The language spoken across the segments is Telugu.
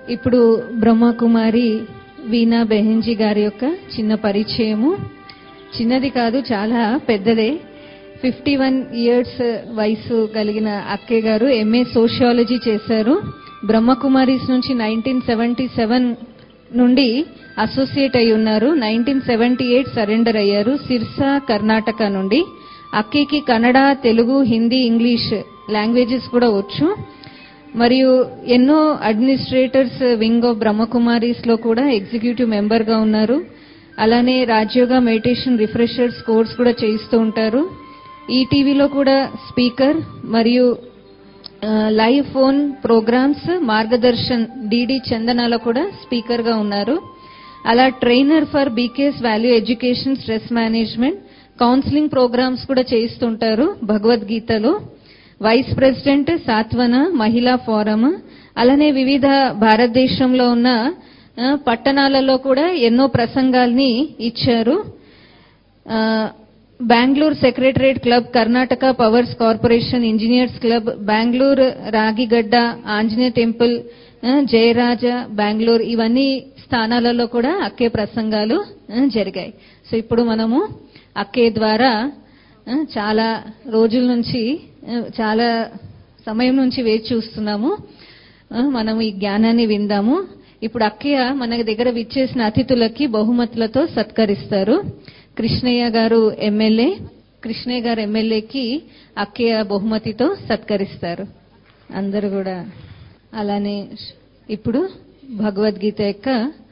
ఇప్పుడు బ్రహ్మకుమారి వీణా బెహెంజీ గారి యొక్క చిన్న పరిచయము చిన్నది కాదు చాలా పెద్దదే ఫిఫ్టీ వన్ ఇయర్స్ వయసు కలిగిన అక్కయ్య గారు ఎంఏ సోషియాలజీ చేశారు బ్రహ్మకుమారీస్ నుంచి నైన్టీన్ సెవెంటీ సెవెన్ నుండి అసోసియేట్ అయి ఉన్నారు నైన్టీన్ సెవెంటీ ఎయిట్ సరెండర్ అయ్యారు సిర్సా కర్ణాటక నుండి అక్కయ్యకి కన్నడ తెలుగు హిందీ ఇంగ్లీష్ లాంగ్వేజెస్ కూడా వచ్చు మరియు ఎన్నో అడ్మినిస్ట్రేటర్స్ వింగ్ ఆఫ్ బ్రహ్మకుమారీస్ లో కూడా ఎగ్జిక్యూటివ్ మెంబర్ గా ఉన్నారు అలానే రాజ్యోగా మెడిటేషన్ రిఫ్రెషర్స్ కోర్స్ కూడా చేయిస్తూ ఉంటారు ఈటీవీలో కూడా స్పీకర్ మరియు ఆ, live phone programmes Margadarshan DD చందనాలో కూడా స్పీకర్ గా ఉన్నారు అలా trainer for BKS value education stress management counselling programmes కూడా చేయిస్తుంటారు భగవద్గీతలో వైస్ ప్రెసిడెంట్ సాత్వన మహిళా ఫోరం అలానే వివిధ భారతదేశంలో ఉన్న ఆ, పట్టణాలలో కూడా ఎన్నో ప్రసంగాల్ని ఇచ్చారు ఆ, Bengaluru secretariat club Karnataka powers corporation engineers club Bengaluru Ragigudda Anjaneya temple ఆ, జయరాజ బెంగళూరు ఇవన్నీ స్థానాలలో కూడా అక్కే ప్రసంగాలు ఆ, జరిగాయి సో ఇప్పుడు మనము అక్కే ద్వారా ఆ, చాలా రోజుల నుంచి ఆ, చాలా సమయం నుంచి వేచి చూస్తున్నాము ఆ, మనం ఈ జ్ఞానాన్ని విందాము ఇప్పుడు అక్కయ్య మన దగ్గర విచ్చేసిన అతిథులకి బహుమతులతో సత్కరిస్తారు కృష్ణయ్య గారు ఎమ్మెల్యే కృష్ణయ్య గారు ఎమ్మెల్యేకి అక్కయ్య బహుమతితో సత్కరిస్తారు అందరూ కూడా అలానే ఇప్పుడు భగవద్గీత యొక్క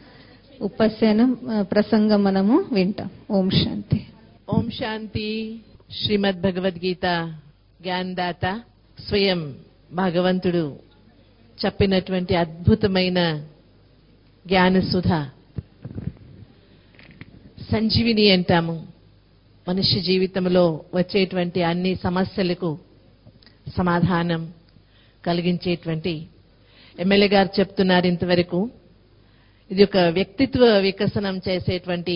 ఉపశయనం ఆ, ప్రసంగం మనము వింటాం ఓం శాంతి ఓం శాంతి శ్రీమద్ భగవద్గీత జ్ఞానదాత స్వయం భగవంతుడు చెప్పినటువంటి అద్భుతమైన జ్ఞానసుధ సంజీవిని అంటాము మనుష్య జీవితంలో వచ్చేటువంటి అన్ని సమస్యలకు సమాధానం కలిగించేటువంటి ఎమ్మెల్యే గారు చెప్తున్నారు ఇంతవరకు ఇది ఒక వ్యక్తిత్వ వికసనం చేసేటువంటి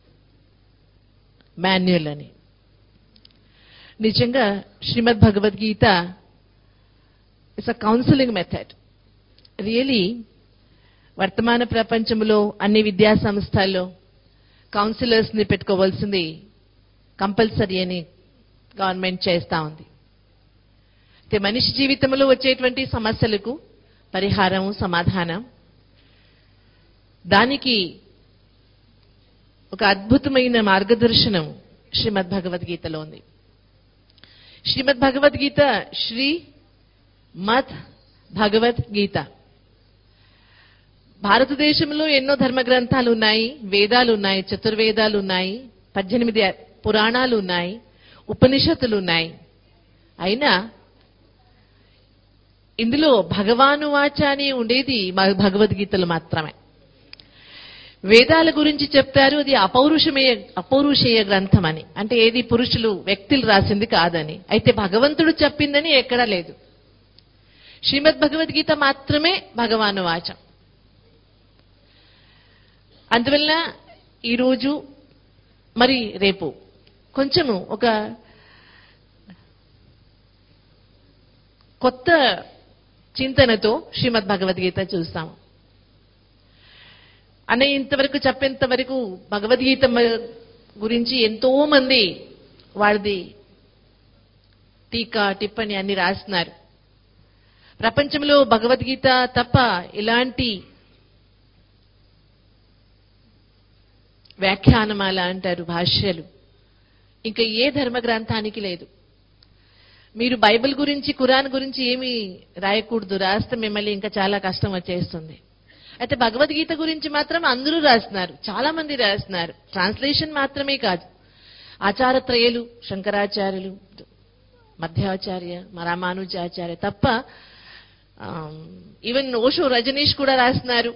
మాన్యుల్ అని నిజంగా Shrimad Bhagavad Gita it's a counselling method really వర్తమాన ప్రపంచంలో అన్ని విద్యా సంస్థల్లో కౌన్సిలర్స్ ని పెట్టుకోవాల్సింది కంపల్సరీ అని గవర్నమెంట్ చేస్తా ఉంది అయితే మనిషి జీవితంలో వచ్చేటువంటి సమస్యలకు పరిహారం సమాధానం దానికి ఒక అద్భుతమైన మార్గదర్శనం శ్రీమద్ భగవద్గీతలో ఉంది శ్రీమద్ భగవద్గీత శ్రీ మత్ భగవద్గీత భారతదేశంలో ఎన్నో ధర్మ గ్రంథాలు ఉన్నాయి వేదాలు ఉన్నాయి చతుర్వేదాలు ఉన్నాయి పద్దెనిమిది పురాణాలు ఉన్నాయి ఉపనిషత్తులు ఉన్నాయి అయినా ఇందులో భగవాను వాచ అని ఉండేది మ- భగవద్గీతలు మాత్రమే వేదాల గురించి చెప్తారు అది అపౌరుషమేయ అపౌరుషేయ గ్రంథం అని అంటే ఏది పురుషులు వ్యక్తులు రాసింది కాదని అయితే భగవంతుడు చెప్పిందని ఎక్కడా లేదు శ్రీమద్ భగవద్గీత మాత్రమే భగవాను వాచం అందువల్ల ఈరోజు మరి రేపు కొంచెము ఒక కొత్త చింతనతో శ్రీమద్ భగవద్గీత చూస్తాము అనే ఇంతవరకు చెప్పేంత వరకు భగవద్గీత మ- గురించి ఎంతో మంది వాడిది టీకా టిప్పని అన్ని రాస్తున్నారు ప్రపంచంలో భగవద్గీత తప్ప ఇలాంటి వ్యాఖ్యానమాల అంటారు భాష్యాలు ఇంకా ఏ ధర్మ గ్రంథానికి లేదు మీరు బైబిల్ గురించి ఖురాన్ గురించి ఏమీ రాయకూడదు రాస్తే మిమ్మల్ని ఇంకా చాలా కష్టం వచ్చేస్తుంది అయితే భగవద్గీత గురించి మాత్రం అందరూ రాస్తున్నారు చాలా మంది రాస్తున్నారు ట్రాన్స్లేషన్ మాత్రమే కాదు ఆచారత్రయలు శంకరాచార్యులు మధ్యాచార్య రామానుజాచార్య తప్ప ఈవెన్ ఓషో రజనీష్ కూడా రాస్తున్నారు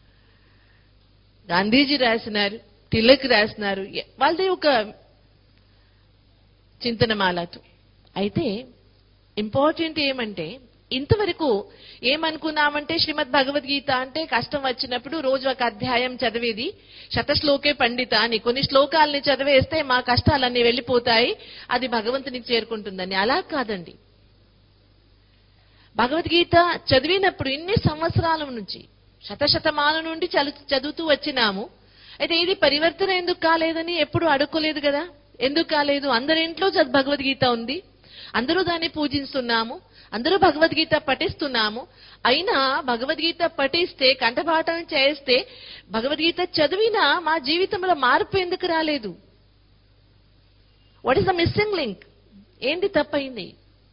గాంధీజీ రాసినారు తిలక్ రాసినారు ఎ- వాళ్ళది ఒక చింతనమాలతో అయితే ఇంపార్టెంట్ ఏమంటే ఇంతవరకు ఏమనుకున్నామంటే శ్రీమద్ భగవద్గీత అంటే కష్టం వచ్చినప్పుడు రోజు ఒక అధ్యాయం చదివేది శతశ్లోకే పండిత అని కొన్ని శ్లోకాలని చదివేస్తే మా కష్టాలన్నీ వెళ్ళిపోతాయి అది భగవంతునికి చేరుకుంటుందని అలా కాదండి భగవద్గీత చదివినప్పుడు ఇన్ని సంవత్సరాల నుంచి శతశతమాల నుండి చలు- చదువుతూ వచ్చినాము అయితే ఇది పరివర్తన ఎందుకు కాలేదని ఎప్పుడు అడుక్కోలేదు కదా ఎందుకు కాలేదు అందరి ఇంట్లో చ- భగవద్గీత ఉంది అందరూ దాన్ని పూజిస్తున్నాము అందరూ భగవద్గీత పఠిస్తున్నాము అయినా భగవద్గీత పఠిస్తే కంఠపాఠం చేస్తే భగవద్గీత చదివినా మా జీవితంలో మార్పు ఎందుకు రాలేదు what is the missing link ఏంటి తప్పైంది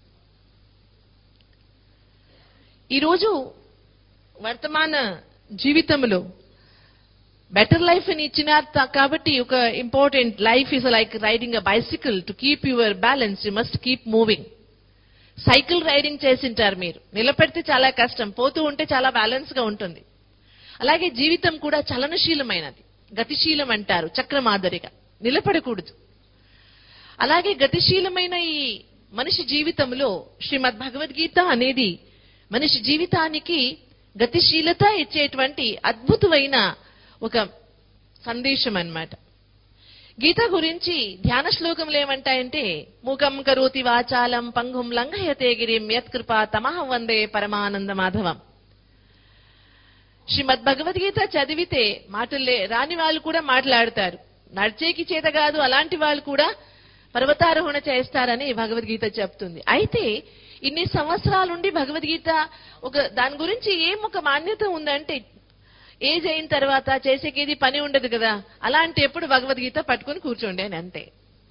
ఈరోజు వర్తమాన జీవితంలో బెటర్ లైఫ్ అని ఇచ్చినారు త- కాబట్టి ఒక important life is like riding a bicycle to keep your balance you must keep moving cycle riding చేసింటారు మీరు నిలబెడితే చాలా కష్టం పోతూ ఉంటే చాలా బ్యాలెన్స్ గా ఉంటుంది అలాగే జీవితం కూడా చలనశీలమైనది గతిశీలం అంటారు చక్రమాదరిగా నిలబడకూడదు అలాగే గతిశీలమైన ఈ మనిషి జీవితంలో శ్రీమద్ భగవద్గీత అనేది మనిషి జీవితానికి గతిశీలత ఇచ్చేటువంటి అద్భుతమైన ఒక సందేశం అన్నమాట గీత గురించి ధ్యాన శ్లోకములు ఏమంటాయంటే మూకం కరోతి వాచాలం పంగుం లంఘయతే గిరిం యత్కృప తమహం వందే పరమానంద మాధవం శ్రీమద్ భగవద్గీత చదివితే మాటలే రాని వాళ్ళు కూడా మాట్లాడతారు నడిచేకి చేత కాదు అలాంటి వాళ్ళు కూడా పర్వతారోహణ చేస్తారని భగవద్గీత చెప్తుంది అయితే ఇన్ని సంవత్సరాలుండి భగవద్గీత ఒక దాని గురించి ఏం ఒక మాన్యత ఉందంటే ఏజ్ అయిన తర్వాత చేసేకేది పని ఉండదు కదా అలాంటి ఎప్పుడు భగవద్గీత పట్టుకొని కూర్చోండి అని అంతే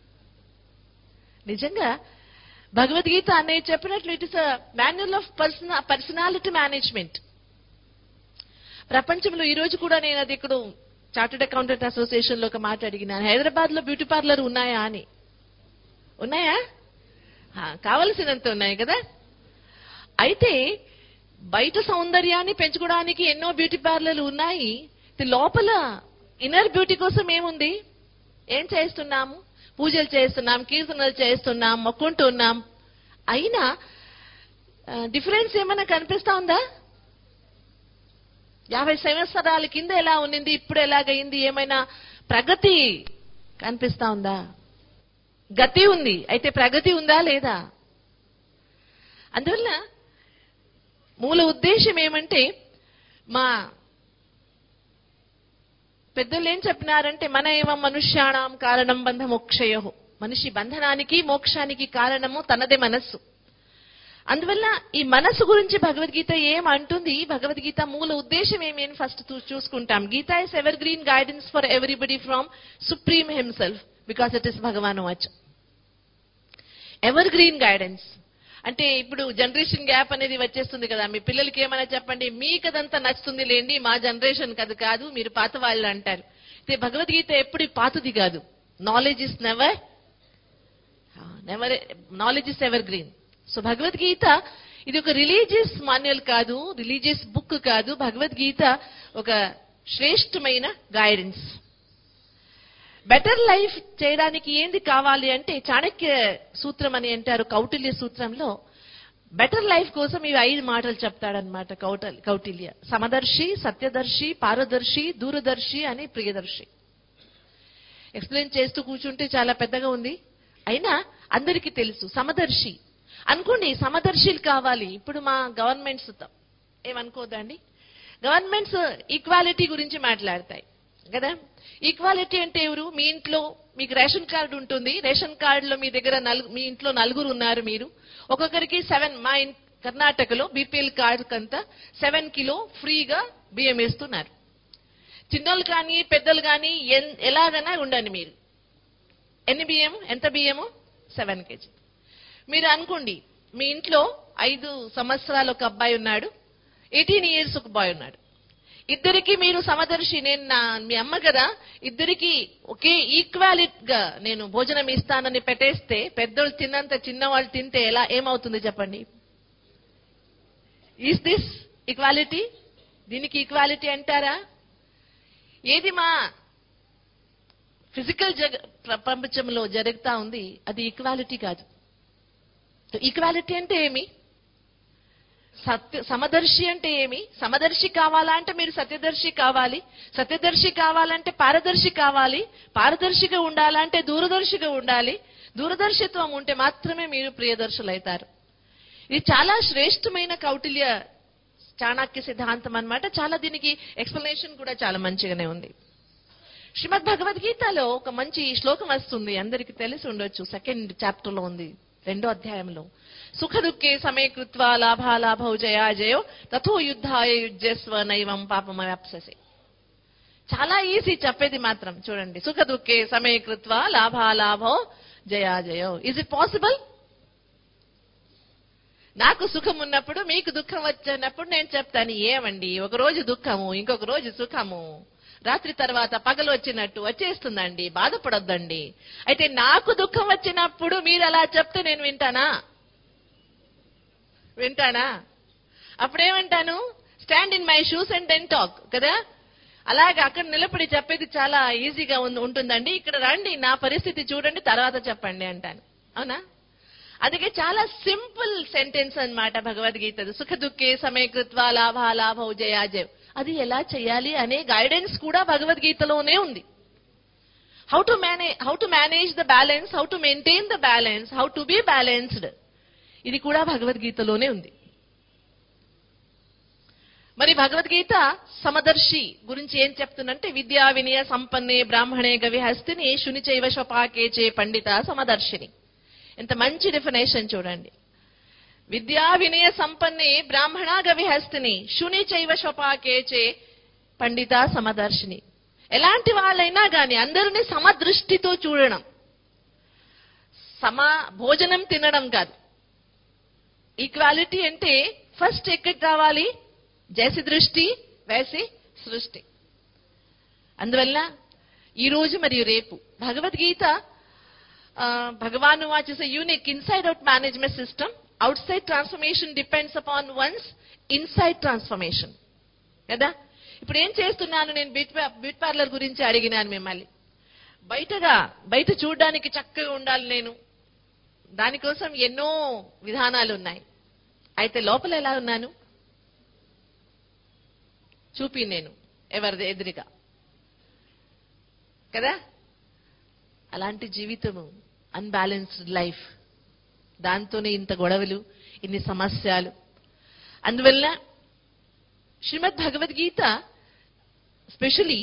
నిజంగా భగవద్గీత అనేది చెప్పినట్లు it is a manual of person personality management ప్రపంచంలో ఈ రోజు కూడా నేను అది ఇక్కడ చార్టెడ్ అకౌంటెంట్ అసోసియేషన్ లో ఒక మాట అడిగినాను హైదరాబాద్ లో బ్యూటీ పార్లర్ ఉన్నాయా అని ఉన్నాయా ఆ, కావలసినంత ఉన్నాయి కదా అయితే బయట సౌందర్యాన్ని పెంచుకోవడానికి ఎన్నో బ్యూటీ పార్లర్లు ఉన్నాయి ఇది లోపల ఇన్నర్ బ్యూటీ కోసం ఏముంది ఏం చేస్తున్నాము పూజలు చేస్తున్నాం కీర్తనలు చేస్తున్నాం మొక్కుంటున్నాం అయినా డిఫరెన్స్ ఏమైనా కనిపిస్తా ఉందా యాభై సంవత్సరాల కింద ఎలా ఉన్నింది ఇప్పుడు ఎలాగైంది ఏమైనా ప్రగతి కనిపిస్తా ఉందా గతి ఉంది అయితే ప్రగతి ఉందా లేదా అందువల్ల మూల ఉద్దేశం ఏమంటే మా పెద్దలు ఏం చెప్పినారంటే మన ఏమ మనుష్యాణం కారణం బంధ మోక్షయో మనిషి బంధనానికి మోక్షానికి కారణము తనదే మనస్సు అందువల్ల ఈ మనసు గురించి భగవద్గీత ఏం అంటుంది భగవద్గీత మూల ఉద్దేశం ఏమి అని ఫస్ట్ చూసుకుంటాం Gita is evergreen guidance for everybody from supreme himself because it is భగవాన్ వాచ్ ఎవర్ గ్రీన్ గైడెన్స్ అంటే ఇప్పుడు జనరేషన్ గ్యాప్ అనేది వచ్చేస్తుంది కదా మీ పిల్లలకి ఏమైనా చెప్పండి మీకు అదంతా నచ్చుతుంది లేండి మా జనరేషన్ కది కాదు మీరు పాత వాళ్ళు అంటారు అయితే భగవద్గీత ఎప్పుడు పాతది కాదు knowledge is never never knowledge is evergreen so Bhagavad Gita ఇది ఒక రిలీజియస్ మాన్యువల్ కాదు రిలీజియస్ బుక్ కాదు భగవద్గీత ఒక శ్రేష్టమైన గైడెన్స్ బెటర్ లైఫ్ చేయడానికి ఏంది కావాలి అంటే చాణక్య సూత్రం అని అంటారు కౌటిల్య సూత్రంలో బెటర్ లైఫ్ కోసం ఇవి ఐదు మాటలు చెప్తాడనమాట కౌటల్ కౌటిల్య సమదర్శి సత్యదర్శి పారదర్శి దూరదర్శి అని ప్రియదర్శి ఎక్స్ప్లెయిన్ చేస్తూ కూర్చుంటే చాలా పెద్దగా ఉంది అయినా అందరికీ తెలుసు సమదర్శి అనుకోండి సమదర్శిలు కావాలి ఇప్పుడు మా గవర్నమెంట్స్ ఏమనుకోదండి గవర్నమెంట్స్ ఈక్వాలిటీ గురించి మాట్లాడతాయి కదా ఈక్వాలిటీ అంటే ఎవరు మీ ఇంట్లో మీకు రేషన్ కార్డు ఉంటుంది రేషన్ కార్డులో మీ దగ్గర నలుగు మీ ఇంట్లో నలుగురు ఉన్నారు మీరు ఒక్కొక్కరికి సెవెన్ మా ఇన్- కర్ణాటకలో బీపీఎల్ కార్డు కంతా సెవెన్ కిలో ఫ్రీగా బియ్యం వేస్తున్నారు చిన్నోళ్ళు కానీ పెద్దలు కానీ ఎన్- ఎలాగైనా ఉండండి మీరు ఎన్ని బియ్యం ఎంత బియ్యము సెవెన్ కేజీ మీరు అనుకోండి మీ ఇంట్లో ఐదు సంవత్సరాలు ఒక అబ్బాయి ఉన్నాడు ఎయిటీన్ ఇయర్స్ ఒక బాయ్ ఉన్నాడు ఇద్దరికి మీరు సమదర్శి నేను నా మీ అమ్మ కదా ఇద్దరికి ఒకే ఈక్వాలిటీగా నేను భోజనం ఇస్తానని పెట్టేస్తే పెద్దోళ్ళు తిన్నంత చిన్నవాళ్ళు తింటే ఎలా ఏమవుతుంది చెప్పండి ఈస్ దిస్ ఈక్వాలిటీ దీనికి ఈక్వాలిటీ అంటారా ఏది మా ఫిజికల్ జగ ప్రపంచంలో జరుగుతా ఉంది అది ఈక్వాలిటీ కాదు ఈక్వాలిటీ అంటే ఏమి సత్య సమదర్శి అంటే ఏమి సమదర్శి కావాలంటే మీరు సత్యదర్శి కావాలి సత్యదర్శి కావాలంటే పారదర్శి కావాలి పారదర్శిగా ఉండాలంటే దూరదర్శిగా ఉండాలి దూరదర్శిత్వం ఉంటే మాత్రమే మీరు ప్రియదర్శులు అవుతారు ఇది చాలా శ్రేష్టమైన కౌటిల్య చాణక్య సిద్ధాంతం అన్నమాట చాలా దీనికి ఎక్స్ప్లెనేషన్ కూడా చాలా మంచిగానే ఉంది శ్రీమద్ భగవద్గీతలో ఒక మంచి శ్లోకం వస్తుంది అందరికి తెలిసి ఉండొచ్చు సెకండ్ చాప్టర్ లో ఉంది రెండో అధ్యాయంలో సుఖ దుఃఖే సమే కృత్వా లాభాలాభౌ జయా జయో తథో యుద్ధాయ యుజ్యస్వ నైవం పాపమవ్యాప్ససి చాలా ఈజీ చెప్పేది మాత్రం చూడండి సుఖ దుఃఖే సమే కృత్వా లాభాలాభో జయా జయో ఇజ్ ఇట్ పాసిబుల్ నాకు సుఖం ఉన్నప్పుడు మీకు దుఃఖం వచ్చినప్పుడు నేను చెప్తాను ఏమండి ఒక రోజు దుఃఖము ఇంకొక రోజు సుఖము రాత్రి తర్వాత పగలు వచ్చినట్టు వచ్చేస్తుందండి బాధపడొద్దండి అయితే నాకు దుఃఖం వచ్చినప్పుడు మీరు అలా చెప్తే నేను వింటానా వింటానా అప్పుడేమంటాను stand in my shoes and then talk కదా అలాగే అక్కడ నిలబడి చెప్పేది చాలా ఈజీగా ఉం- ఉంటుందండి ఇక్కడ రండి నా పరిస్థితి చూడండి తర్వాత చెప్పండి అంటాను అవునా అందుకే చాలా సింపుల్ సెంటెన్స్ అన్నమాట భగవద్గీత సుఖ దుఃఖే సమయకృత్వ లాభ లాభౌ జయాజయ్ అది ఎలా చేయాలి అనే గైడెన్స్ కూడా భగవద్గీతలోనే ఉంది how to manage how to manage the balance how to maintain the balance how to be balanced ఇది కూడా భగవద్గీతలోనే ఉంది మరి భగవద్గీత సమదర్శి గురించి ఏం చెప్తుందంటే విద్యా వినయ సంపన్నే బ్రాహ్మణే గవి హస్తిని శుని చైవ శపాకే చే పండిత సమదర్శిని ఎంత మంచి డెఫినేషన్ చూడండి విద్యా వినయ సంపన్నే బ్రాహ్మణ గవి హస్తిని శుని చైవ శపాకే చే పండిత సమదర్శిని ఎలాంటి వాళ్ళైనా గాని అందరినీ సమదృష్టితో చూడడం సమ భోజనం తినడం కాదు ఈక్వాలిటీ అంటే ఫస్ట్ ఎక్కడికి రావాలి జైసి దృష్టి వేసి సృష్టి అందువల్ల ఈ రోజు మరియు రేపు భగవద్గీత భగవాన్ వాచ్ is unique inside out management system outside transformation depends upon one's inside transformation కదా ఇప్పుడు ఏం చేస్తున్నాను నేను బ్యూటీ బ్యూటీ పార్లర్ గురించి అడిగినాను మిమ్మల్ని బయటగా బయట చూడడానికి చక్కగా ఉండాలి నేను దానికోసం ఎన్నో విధానాలు ఉన్నాయి అయితే లోపల ఎలా ఉన్నాను చూపి నేను ఎవరిది ఎదురుగా కదా అలాంటి జీవితము అన్బ్యాలెన్స్డ్ లైఫ్ దాంతోనే ఇంత గొడవలు ఇన్ని సమస్యలు అందువల్ల శ్రీమద్ భగవద్గీత స్పెషలీ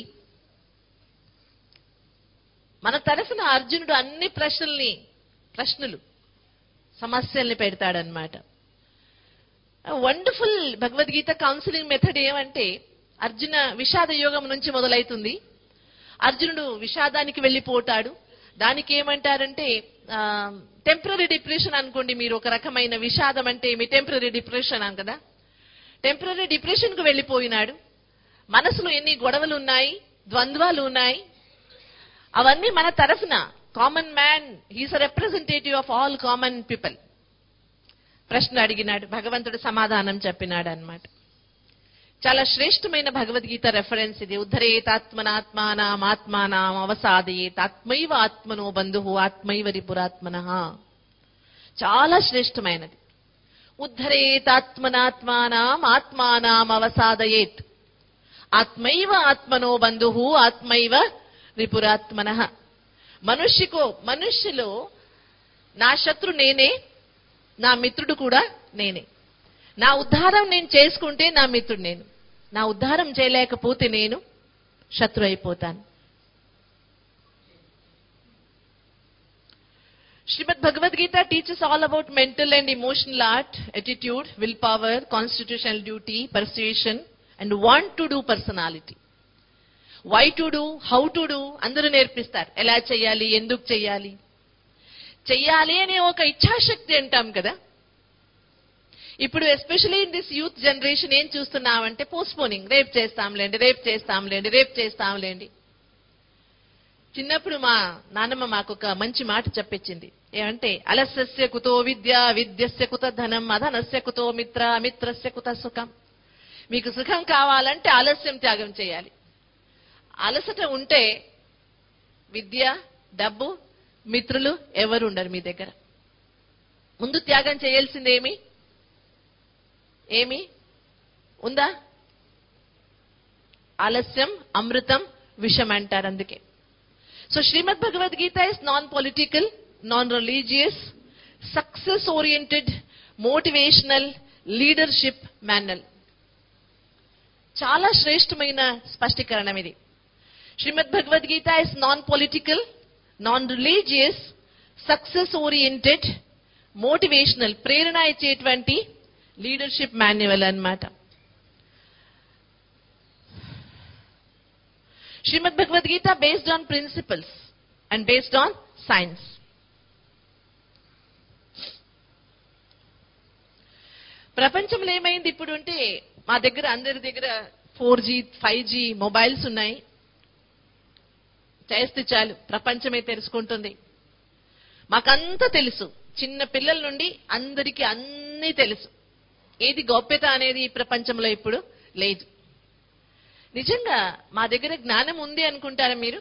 మన తరఫున అర్జునుడు అన్ని ప్రశ్నల్ని ప్రశ్నలు సమస్యల్ని పెడతాడనమాట వండర్ఫుల్ భగవద్గీత కౌన్సిలింగ్ మెథడ్ ఏమంటే అర్జున విషాద యోగం నుంచి మొదలవుతుంది అర్జునుడు విషాదానికి వెళ్ళిపోతాడు దానికి ఏమంటారంటే టెంపరీ డిప్రెషన్ అనుకోండి మీరు ఒక రకమైన విషాదం అంటే మీ టెంపరీ డిప్రెషన్ అని కదా టెంపరీ డిప్రెషన్ కు వెళ్ళిపోయినాడు మనసులో ఎన్ని గొడవలు ఉన్నాయి ద్వంద్వాలు ఉన్నాయి అవన్నీ మన తరఫున common man he's a representative of all common people ప్రశ్న అడిగినాడు భగవంతుడు సమాధానం చెప్పినాడు అన్నమాట చాలా శ్రేష్టమైన భగవద్గీత రెఫరెన్స్ ఇది ఉద్ధరేతాత్మనాత్మానాం ఆత్మానాం అవసాదయేత్ ఆత్మైవ ఆత్మనో బంధు ఆత్మైవ రిపురాత్మన చాలా శ్రేష్టమైనది ఉద్ధరేతాత్మనాత్మానాం ఆత్మానాం అవసాదయేత్ ఆత్మైవ ఆత్మనో బంధు ఆత్మైవ రిపురాత్మన మనుష్యకో మనుష్యులో నా శత్రు నేనే నా మిత్రుడు కూడా నేనే నా ఉద్ధారం నేను చేసుకుంటే నా మిత్రుడు నేను నా ఉద్ధారం చేయలేకపోతే నేను శత్రు అయిపోతాను Shrimad Bhagavad Gita teachers all about mental and emotional art attitude will power constitutional duty persuasion and want to do personality why to do how to do అందరూ నేర్పిస్తారు ఎలా చేయాలి ఎందుకు చేయాలి చెయ్యాలి అనే ఒక ఇచ్ఛాశక్తి అంటాం కదా ఇప్పుడు especially in this youth generation ఏం చూస్తున్నామంటే పోస్ట్పోనింగ్ రేపు చేస్తాంలేండి రేపు చేస్తాంలేండి రేపు చేస్తాంలేండి చిన్నప్పుడు మా నాన్నమ్మ మాకు ఒక మంచి మాట చెప్పించింది ఏమంటే అలస్య కుతో విద్య విద్యస్య కుత ధనం అధనస్య కుతో మిత్ర అమిత్రస్య కుత సుఖం మీకు సుఖం కావాలంటే ఆలస్యం త్యాగం చేయాలి అలసట ఉంటే విద్య డబ్బు మిత్రులు ఎవరు ఉండరు మీ దగ్గర ముందు త్యాగం చేయాల్సిందేమి ఏమి ఉందా ఆలస్యం అమృతం విషం అంటారు అందుకే so Shrimad Bhagavad Gita is non political non religious success oriented motivational leadership manual చాలా శ్రేష్టమైన స్పష్టీకరణం ఇది Shrimad Bhagavad Gita is non political non religious success oriented motivational ప్రేరణ ఇచ్చేటువంటి లీడర్షిప్ మాన్యువల్ అన్నమాట Shrimad Bhagavad Gita based on principles and based on science ప్రపంచంలో ఏమైంది ఇప్పుడు అంటే మా దగ్గర అందరి దగ్గర four G five G mobiles ఉన్నాయి చేస్తే చాలు ప్రపంచమే తెలుసుకుంటుంది మాకంతా తెలుసు చిన్న పిల్లల నుండి అందరికీ అన్నీ తెలుసు ఏది గొప్పత అనేది ఈ ప్రపంచంలో ఇప్పుడు లేదు నిజంగా మా దగ్గర జ్ఞానం ఉంది అనుకుంటారా మీరు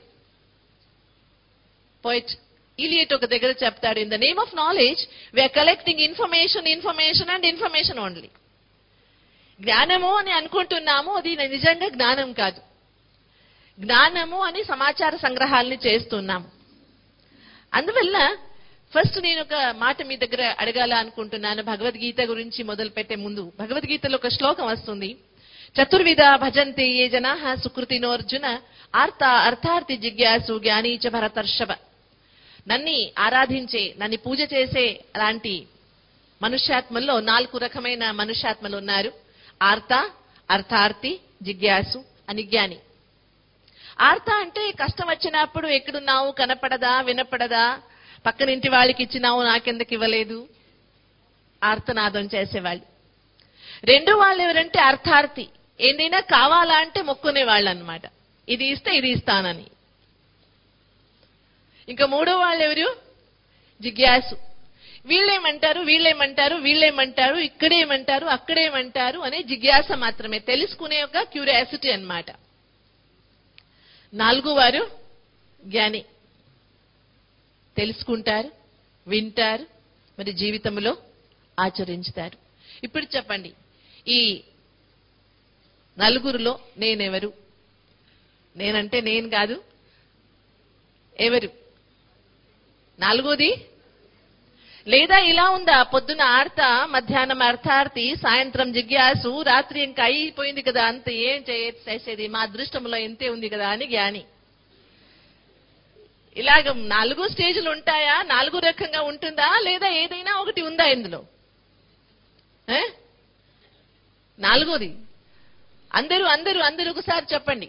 పోయిట్ ఇలియట్ ఒక దగ్గర చెప్తాడు in the name of knowledge we are collecting information information and information only జ్ఞానము అని అనుకుంటున్నాము అది నిజంగా జ్ఞానం కాదు జ్ఞానము అని సమాచార సంగ్రహాలని చేస్తున్నాము అందువల్ల ఫస్ట్ నేను ఒక మాట మీ దగ్గర అడగాల అనుకుంటున్నాను భగవద్గీత గురించి మొదలు పెట్టే ముందు భగవద్గీతలో ఒక శ్లోకం వస్తుంది చతుర్విధ భజంతే ఏ జనా సుకృతినోర్జున ఆర్త అర్థార్థి జిజ్ఞాసు జ్ఞానీ చ భరతర్షభ నన్ని ఆరాధించే నన్ను పూజ చేసే అలాంటి మనుష్యాత్మల్లో నాలుగు రకమైన మనుష్యాత్మలు ఉన్నారు ఆర్త అర్థార్థి జిజ్ఞాసు అని జ్ఞాని ఆర్త అంటే కష్టం వచ్చినప్పుడు ఎక్కడున్నావు కనపడదా వినపడదా పక్కనింటి వాళ్ళకి ఇచ్చినావు నాకెందుకు ఇవ్వలేదు ఆర్తనాదం చేసేవాళ్ళు రెండు వాళ్ళు ఎవరంటే అర్థార్థి ఏదైనా కావాలా అంటే మొక్కునే వాళ్ళు అనమాట ఇది ఇస్తే ఇది ఇస్తానని ఇంకా మూడో వాళ్ళు ఎవరు జిజ్ఞాసు వీళ్ళేమంటారు వీళ్ళేమంటారు వీళ్ళేమంటారు ఇక్కడేమంటారు అక్కడేమంటారు అనే జిజ్ఞాస మాత్రమే తెలుసుకునే ఒక క్యూరియాసిటీ అన్నమాట నాలుగు వారు జ్ఞాని తెలుసుకుంటారు వింటారు మరి జీవితంలో ఆచరించుతారు ఇప్పుడు చెప్పండి ఈ నలుగురులో నేనెవరు నేనంటే నేను కాదు ఎవరు నాలుగోది లేదా ఇలా ఉందా పొద్దున ఆర్త మధ్యాహ్నం అర్థార్థి సాయంత్రం జిజ్ఞాసు రాత్రి ఇంకా అయిపోయింది కదా అంత ఏం చేయ- చేసేది మా అదృష్టంలో ఎంతే ఉంది కదా అని జ్ఞాని ఇలాగ నాలుగు స్టేజ్లు ఉంటాయా నాలుగు రకంగా ఉంటుందా లేదా ఏదైనా ఒకటి ఉందా ఇందులో ఏ? నాలుగోది అందరూ అందరూ అందరూ ఒకసారి చెప్పండి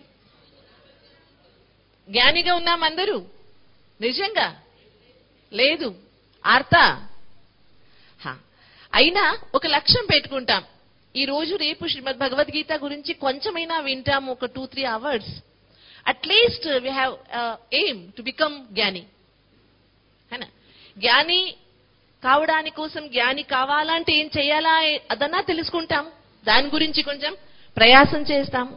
జ్ఞానిగా ఉన్నాం అందరూ నిజంగా లేదు ఆర్త హా. అయినా ఒక లక్ష్యం పెట్టుకుంటాం ఈ రోజు రేపు శ్రీమద్ భగవద్గీత గురించి కొంచెమైనా వింటాము ఒక two three hours at least we have aim to become జ్ఞాని హేనా జ్ఞాని కావడానికి కోసం జ్ఞాని కావాలంటే ఏం చేయాలా అదన్నా తెలుసుకుంటాం దాని గురించి కొంచెం ప్రయాసం చేస్తాము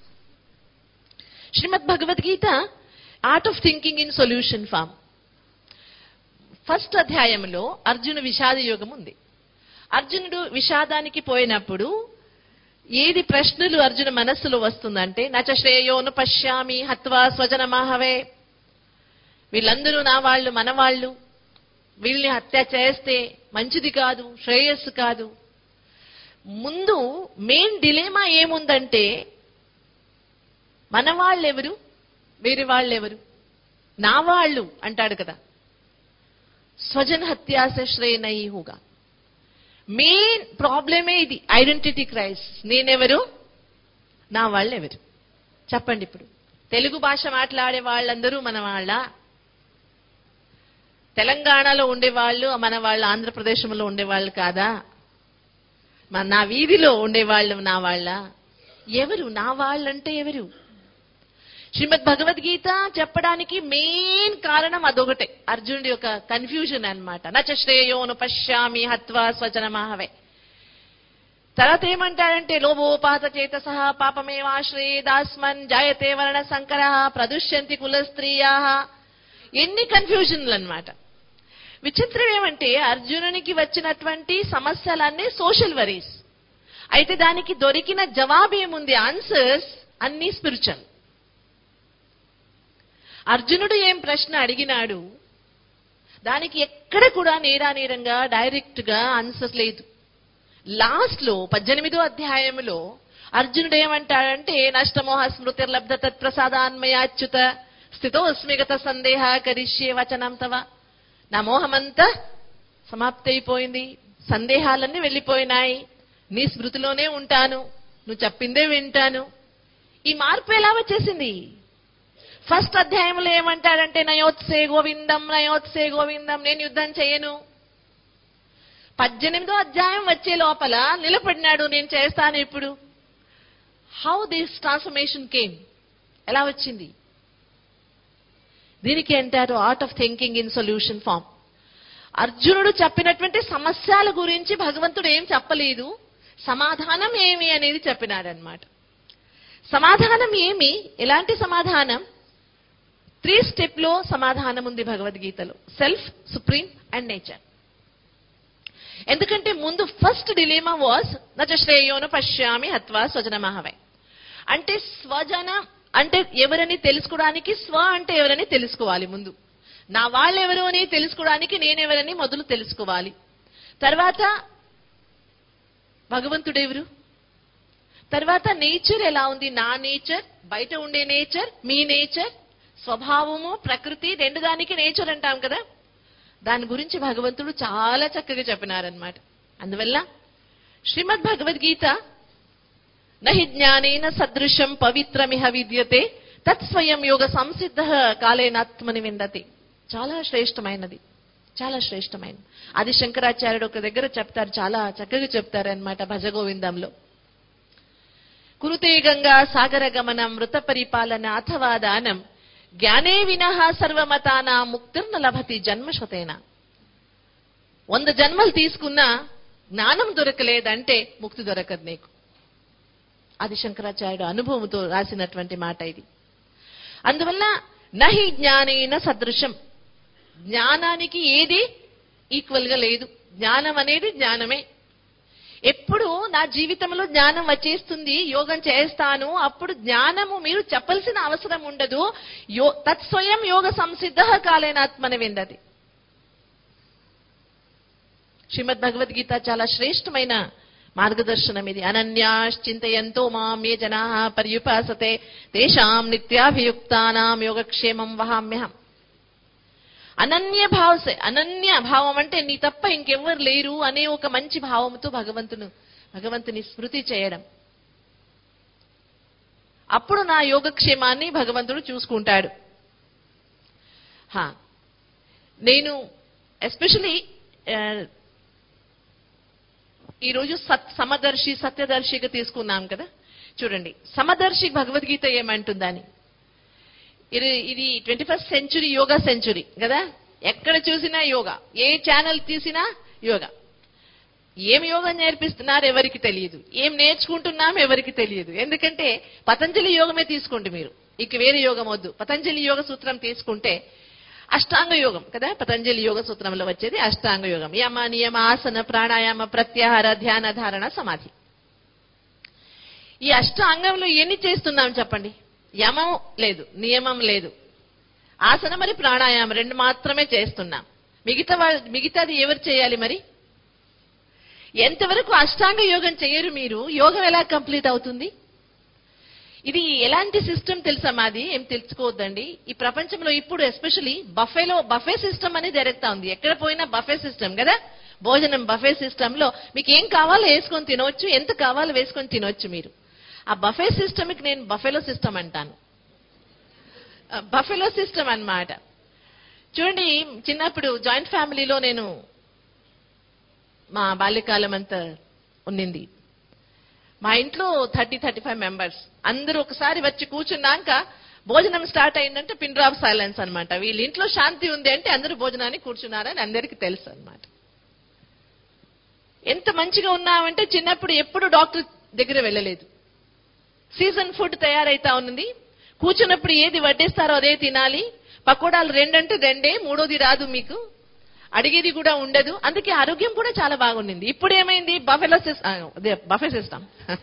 Shrimad Bhagavad Gita art of thinking in solution form first అధ్యాయంలో అర్జున విషాద యోగం ఉంది అర్జునుడు విషాదానికి పోయినప్పుడు ఏది ప్రశ్నలు అర్జున మనస్సులో వస్తుందంటే నచ శ్రేయోను పశ్యామి హత్వా స్వజన మాహవే వీళ్ళందరూ నా వాళ్ళు మన వాళ్ళు వీళ్ళని హత్య చేస్తే మంచిది కాదు శ్రేయస్సు కాదు ముందు మెయిన్ డిలేమా ఏముందంటే మన వాళ్ళెవరు వేరే వాళ్ళెవరు నా వాళ్ళు అంటాడు కదా స్వజన్ హత్యాస శ్రేయనై హూగా మెయిన్ ప్రాబ్లమే ఇది ఐడెంటిటీ క్రైస్ నేనెవరు నా వాళ్ళెవరు చెప్పండి ఇప్పుడు తెలుగు భాష మాట్లాడే వాళ్ళందరూ మన వాళ్ళ తెలంగాణలో ఉండేవాళ్ళు మన వాళ్ళు ఆంధ్రప్రదేశ్లో ఉండేవాళ్ళు కాదా మన నా వీధిలో ఉండేవాళ్ళు నా వాళ్ళ ఎవరు నా వాళ్ళంటే ఎవరు శ్రీమద్ భగవద్గీత చెప్పడానికి మెయిన్ కారణం అదొకటే అర్జునుడి యొక్క కన్ఫ్యూజన్ అన్నమాట నచ శ్రేయోను పశ్యామి హత్వా స్వచన మాహవే తర్వాత ఏమంటాడంటే లోభోపాత చేత సహ పాపమేవాశ్రయే దాస్మన్ జాయతే వర్ణ సంకర ప్రదుష్యంతి కుల స్త్రీయా ఎన్ని కన్ఫ్యూజన్లు అన్నమాట విచిత్రం ఏమంటే అర్జునునికి వచ్చినటువంటి సమస్యలన్నీ సోషల్ వరీస్ అయితే దానికి దొరికిన జవాబు ఏముంది ఆన్సర్స్ అన్ని స్పిరిచువల్ అర్జునుడు ఏం ప్రశ్న అడిగినాడు దానికి ఎక్కడ కూడా నేరానేరంగా డైరెక్ట్ గా ఆన్సర్ లేదు లాస్ట్ లో పద్దెనిమిదో అధ్యాయంలో అర్జునుడు ఏమంటాడంటే నష్టమోహ స్మృతిర్లబ్ధ తత్ప్రసాదాన్మయాచ్యుత స్థితోస్మిగత సందేహ కరిష్యే వచనం తవ నా మోహమంతా సమాప్తి అయిపోయింది సందేహాలన్నీ వెళ్ళిపోయినాయి నీ స్మృతిలోనే ఉంటాను నువ్వు చెప్పిందే వింటాను ఈ మార్పు ఎలా వచ్చేసింది ఫస్ట్ అధ్యాయంలో ఏమంటాడంటే నయోత్సే గోవిందం నయోత్సే గోవిందం నేను యుద్ధం చేయను పద్దెనిమిదో అధ్యాయం వచ్చే లోపల నిలబడినాడు నేను చేస్తాను ఇప్పుడు హౌ దిస్ ట్రాన్స్ఫర్మేషన్ కేమ్ ఎలా వచ్చింది దీనికి అంటారు art of thinking in solution form అర్జునుడు చెప్పినటువంటి సమస్యల గురించి భగవంతుడు ఏం చెప్పలేదు సమాధానం ఏమి అనేది చెప్పినాడనమాట సమాధానం ఏమి ఎలాంటి సమాధానం త్రీ స్టెప్ లో సమాధానం ఉంది భగవద్గీతలో సెల్ఫ్ సుప్రీం అండ్ నేచర్ ఎందుకంటే ముందు ఫస్ట్ డిలేమా వాస్ నచ శ్రేయోను పశ్యామి హత్వా స్వజన మహవై అంటే స్వజన అంటే ఎవరని తెలుసుకోవడానికి స్వ అంటే ఎవరని తెలుసుకోవాలి ముందు నా వాళ్ళు ఎవరు అని తెలుసుకోవడానికి నేనెవరని మొదలు తెలుసుకోవాలి తర్వాత భగవంతుడెవరు తర్వాత నేచర్ ఎలా ఉంది నా నేచర్ బయట ఉండే నేచర్ మీ నేచర్ స్వభావము ప్రకృతి రెండు దానికి నేచర్ అంటాం కదా దాని గురించి భగవంతుడు చాలా చక్కగా చెప్పినారనమాట అందువల్ల శ్రీమద్ భగవద్గీత నహి జ్ఞానేన సదృశం పవిత్రమిహ విద్యతే తత్స్వయం యోగ సంసిద్ధ కాలేనాత్మని విందతి చాలా శ్రేష్టమైనది చాలా శ్రేష్టమైనది అది శంకరాచార్యుడు ఒక దగ్గర చెప్తారు చాలా చక్కగా చెప్తారు అనమాట భజగోవిందంలో కురుతే గంగా సాగర గమనం మృత పరిపాలన అథవా దానం జ్ఞానే వినః సర్వమతానా ముక్తిర్న లభతి జన్మశతేన వంద జన్మలు తీసుకున్నా జ్ఞానం దొరకలేదంటే ముక్తి దొరకదు నీకు అది శంకరాచార్యుడు అనుభవంతో రాసినటువంటి మాట ఇది అందువల్ల నహి జ్ఞానేన సదృశం జ్ఞానానికి ఏది ఈక్వల్ గా లేదు జ్ఞానం అనేది జ్ఞానమే ఎప్పుడు నా జీవితంలో జ్ఞానం వచ్చేస్తుంది యోగం చేస్తాను అప్పుడు జ్ఞానము మీరు చెప్పాల్సిన అవసరం ఉండదు యో తత్స్వయం యోగ సంసిద్ధ కాలేనాత్మన విందది శ్రీమద్ భగవద్గీత చాలా శ్రేష్టమైన మార్గదర్శనం ఇది అనన్యాశ్చింతయంతో మాం ఏ జనా పర్యుపాసతే తేషాం నిత్యాభియుక్తానాం యోగక్షేమం వహామ్యహం అనన్య భావ అనన్య భావం అంటే నీ తప్ప ఇంకెవ్వరు లేరు అనే ఒక మంచి భావంతో భగవంతును భగవంతుని స్మృతి చేయడం అప్పుడు నా యోగక్షేమాన్ని భగవంతుడు చూసుకుంటాడు హా. నేను ఎస్పెషలీ ఈరోజు సత్ సమదర్శి సత్యదర్శిగా తీసుకున్నాం కదా చూడండి సమదర్శి భగవద్గీత ఏమంటుందని ఇది ఇది twenty first century yoga century కదా ఎక్కడ చూసినా యోగా ఏ ఛానల్ తీసినా యోగా ఏం యోగం నేర్పిస్తున్నారు ఎవరికి తెలియదు ఏం నేర్చుకుంటున్నాం ఎవరికి తెలియదు ఎందుకంటే పతంజలి యోగమే తీసుకోండి మీరు ఇక వేరే యోగం వద్దు పతంజలి యోగ సూత్రం తీసుకుంటే అష్టాంగ యోగం కదా పతంజలి యోగ సూత్రంలో వచ్చేది అష్టాంగ యోగం యమ నియమ ఆసన ప్రాణాయామ ప్రత్యాహార ధ్యాన ధారణ సమాధి ఈ అష్టాంగంలో ఎన్ని చేస్తున్నాం చెప్పండి యమం లేదు నియమం లేదు ఆసన మరి ప్రాణాయామం రెండు మాత్రమే చేస్తున్నాం మిగతా వా- మిగతాది ఎవరు చేయాలి మరి ఎంతవరకు అష్టాంగ యోగం చేయరు మీరు యోగం ఎలా కంప్లీట్ అవుతుంది ఇది ఎలాంటి సిస్టమ్ తెలుసా మాది ఏం తెలుసుకోవద్దండి ఈ ప్రపంచంలో ఇప్పుడు ఎస్పెషలీ బఫేలో బఫే సిస్టమ్ అనేది జరుగుతా ఉంది ఎక్కడ పోయినా బఫే సిస్టమ్ కదా భోజనం బఫే సిస్టమ్ లో మీకు ఏం కావాలో వేసుకొని తినవచ్చు ఎంత కావాలో వేసుకొని తినవచ్చు మీరు ఆ బఫే సిస్టమ్కి నేను బఫెలో సిస్టమ్ అంటాను బఫెలో సిస్టమ్ అన్నమాట చూడండి చిన్నప్పుడు జాయింట్ ఫ్యామిలీలో నేను మా బాల్యకాలం అంతా ఉన్నింది మా ఇంట్లో థర్టీ థర్టీ ఫైవ్ మెంబర్స్ అందరూ ఒకసారి వచ్చి కూర్చున్నాక భోజనం స్టార్ట్ అయిందంటే పిన్ డ్రాప్ సైలెన్స్ అనమాట వీళ్ళ ఇంట్లో శాంతి ఉంది అంటే అందరూ భోజనానికి కూర్చున్నారని అందరికీ తెలుసు అన్నమాట ఎంత మంచిగా ఉన్నామంటే చిన్నప్పుడు ఎప్పుడు డాక్టర్ దగ్గర వెళ్ళలేదు సీజన్ ఫుడ్ తయారైతా ఉన్నది కూర్చున్నప్పుడు ఏది వడ్డిస్తారో అదే తినాలి పకోడాలు రెండంటే రెండే మూడోది రాదు మీకు అడిగేది కూడా ఉండదు అందుకే ఆరోగ్యం కూడా చాలా బాగుండింది ఇప్పుడు ఏమైంది బఫెలో బఫే సిస్టమ్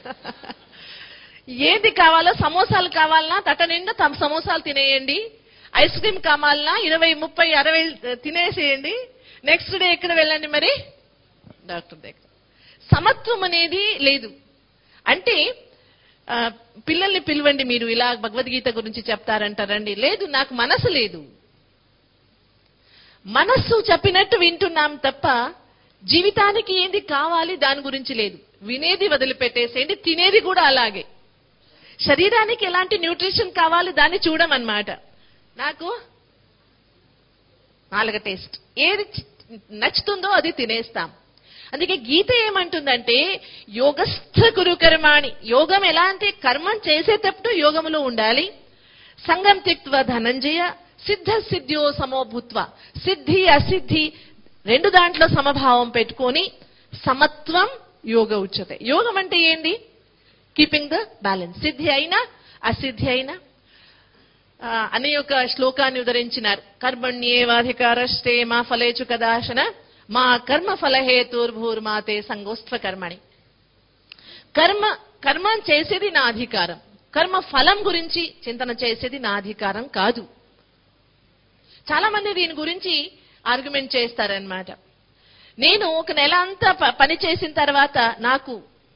ఏది కావాలో సమోసాలు కావాలన్నా తట నిండా తమ సమోసాలు తినేయండి ఐస్ క్రీమ్ కావాలన్నా ఇరవై ముప్పై అరవై తినేసేయండి నెక్స్ట్ డే ఎక్కడ వెళ్ళండి మరి డాక్టర్ దగ్గర సమత్వం అనేది లేదు అంటే ఆ, పిల్లల్ని పిలవండి మీరు ఇలా భగవద్గీత గురించి చెప్తారంటారండి లేదు నాకు మనసు లేదు మనస్సు చెప్పినట్టు వింటున్నాం తప్ప జీవితానికి ఏంది కావాలి దాని గురించి లేదు వినేది వదిలిపెట్టేసేయండి తినేది కూడా అలాగే శరీరానికి ఎలాంటి న్యూట్రిషన్ కావాలి దాన్ని చూడమన్నమాట నాకు నాలుగ టేస్ట్ ఏది చి- నచ్చుతుందో అది తినేస్తాం అందుకే గీత ఏమంటుందంటే యోగస్థ గురు కర్మాణి యోగం ఎలా అంటే కర్మం చేసేటప్పుడు యోగములో ఉండాలి సంగం త్యక్వ ధనంజయ సిద్ధ సిద్ధ్యో సమోభూత్వ సిద్ధి అసిద్ధి రెండు దాంట్లో సమభావం పెట్టుకొని సమత్వం యోగ ఉచ్యతే యోగం అంటే ఏంది కీపింగ్ ద బ్యాలెన్స్ సిద్ధి అయినా అసిద్ధి అయినా ఆ, అనే యొక్క శ్లోకాన్ని ఉదరించినారు కర్మణ్యేవాధికారష్టే మా ఫలేచు కదాశన మా కర్మ ఫలహేతుర్భూర్మాతే సంగోస్త్వ కర్మణి కర్మ కర్మ చేసేది నా అధికారం కర్మ ఫలం గురించి చింతన చేసేది నా అధికారం కాదు చాలా మంది దీని గురించి ఆర్గ్యుమెంట్ చేస్తారనమాట నేను ఒక నెల అంతా ప- పని చేసిన తర్వాత నాకు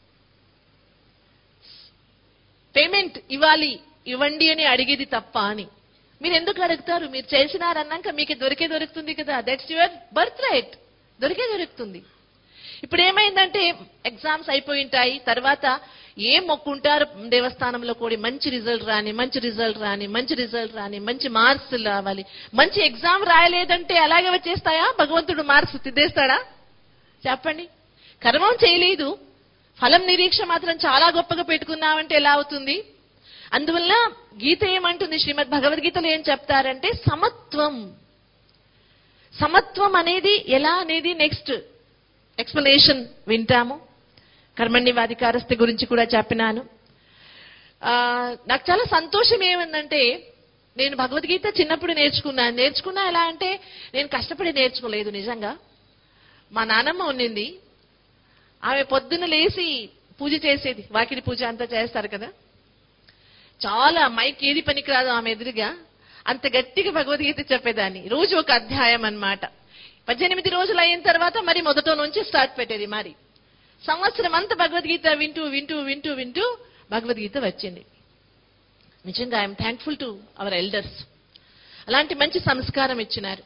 పేమెంట్ ఇవ్వాలి ఇవ్వండి అని అడిగేది తప్ప అని మీరు ఎందుకు అడుగుతారు మీరు చేసినారన్నాక మీకు దొరికే దొరుకుతుంది కదా దట్స్ యువర్ బర్త్ రైట్ దొరికే దొరుకుతుంది ఇప్పుడు ఏమైందంటే ఎగ్జామ్స్ అయిపోయి ఉంటాయి తర్వాత ఏం మొక్కుంటారు దేవస్థానంలో కూడా మంచి రిజల్ట్ రాని మంచి రిజల్ట్ రాని మంచి రిజల్ట్ రాని మంచి మార్క్స్ రావాలి మంచి ఎగ్జామ్ రాయలేదంటే అలాగే వచ్చేస్తాయా భగవంతుడు మార్క్స్ తిద్దేస్తాడా చెప్పండి కర్మం చేయలేదు ఫలం నిరీక్ష మాత్రం చాలా గొప్పగా పెట్టుకున్నామంటే ఎలా అవుతుంది అందువల్ల గీత ఏమంటుంది శ్రీమద్ భగవద్గీతలో ఏం చెప్తారంటే సమత్వం సమత్వం అనేది ఎలా అనేది నెక్స్ట్ ఎక్స్ప్లెనేషన్ వింటాము కర్మణ్యవాధికారస్థ గురించి కూడా చెప్పినాను ఆ, నాకు చాలా సంతోషం ఏమందంటే నేను భగవద్గీత చిన్నప్పుడు నేర్చుకున్నాను నేర్చుకున్నా ఎలా అంటే నేను కష్టపడి నేర్చుకోలేదు నిజంగా మా నానమ్మ ఉన్నింది ఆమె పొద్దున్న లేచి పూజ చేసేది వాకిలి పూజ అంతా చేస్తారు కదా చాలా మైక్ ఏది పనికిరాదు ఆమె ఎదురుగా అంత గట్టిగా భగవద్గీత చెప్పేదాన్ని రోజు ఒక అధ్యాయం అన్నమాట పద్దెనిమిది రోజులు అయిన తర్వాత మరి మొదట నుంచి స్టార్ట్ పెట్టేది మరి సంవత్సరం అంతా భగవద్గీత వింటూ వింటూ వింటూ వింటూ భగవద్గీత వచ్చింది నిజంగా I'm thankful to our elders అలాంటి మంచి సంస్కారం ఇచ్చినారు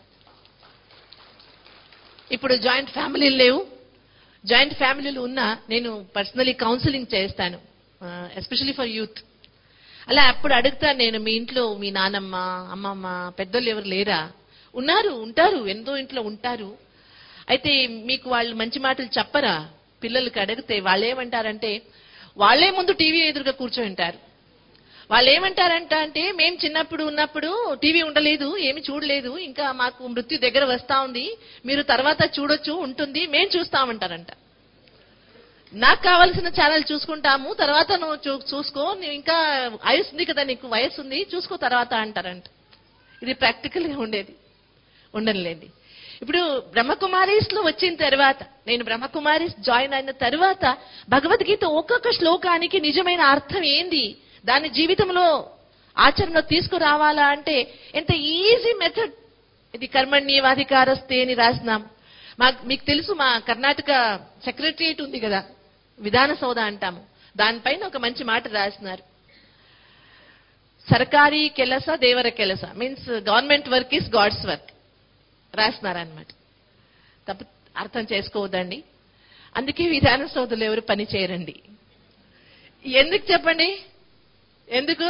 ఇప్పుడు జాయింట్ ఫ్యామిలీలు లేవు జాయింట్ ఫ్యామిలీలు ఉన్నా నేను పర్సనలీ కౌన్సిలింగ్ చేస్తాను ఎస్పెషలీ ఫర్ యూత్ అలా అప్పుడు అడుగుతాను నేను మీ ఇంట్లో మీ నానమ్మ అమ్మమ్మ పెద్దోళ్ళు ఎవరు లేరా ఉన్నారు ఉంటారు ఎంతో ఇంట్లో ఉంటారు అయితే మీకు వాళ్ళు మంచి మాటలు చెప్పరా పిల్లలకి అడిగితే వాళ్ళు ఏమంటారంటే వాళ్ళే ముందు టీవీ ఎదురుగా కూర్చొని ఉంటారు వాళ్ళు ఏమంటారంట అంటే మేము చిన్నప్పుడు ఉన్నప్పుడు టీవీ ఉండలేదు ఏమి చూడలేదు ఇంకా మాకు మృత్యు దగ్గర వస్తా ఉంది మీరు తర్వాత చూడొచ్చు ఉంటుంది మేం చూస్తామంటారంట నాకు కావాల్సిన ఛానల్ చూసుకుంటాము తర్వాత నువ్వు చూ- చూసుకో నువ్వు ఇంకా ఆయుస్ ఉంది కదా నీకు వయసు ఉంది చూసుకో తర్వాత అంటారంట ఇది ప్రాక్టికల్ గా ఉండేది ఉండనులేండి ఇప్పుడు బ్రహ్మకుమారీస్ లో వచ్చిన తర్వాత నేను బ్రహ్మకుమారీస్ జాయిన్ అయిన తర్వాత భగవద్గీత ఒక్కొక్క శ్లోకానికి నిజమైన అర్థం ఏంది దాని జీవితంలో ఆచరణ తీసుకురావాలా అంటే ఎంత ఈజీ మెథడ్ ఇది కర్మణ్యవాధికారస్తే అని రాసినాం మా మీకు తెలుసు మా కర్ణాటక సెక్రటరియట్ ఉంది కదా విధాన సౌధ అంటాము దానిపైన ఒక మంచి మాట రాసినారు సర్కారీ కెలస దేవర కెలస means government work is God's work రాసినారనమాట తప్పు అర్థం చేసుకోవద్దండి అందుకే విధాన సౌధలో ఎవరు పని చేయరండి ఎందుకు చెప్పండి ఎందుకు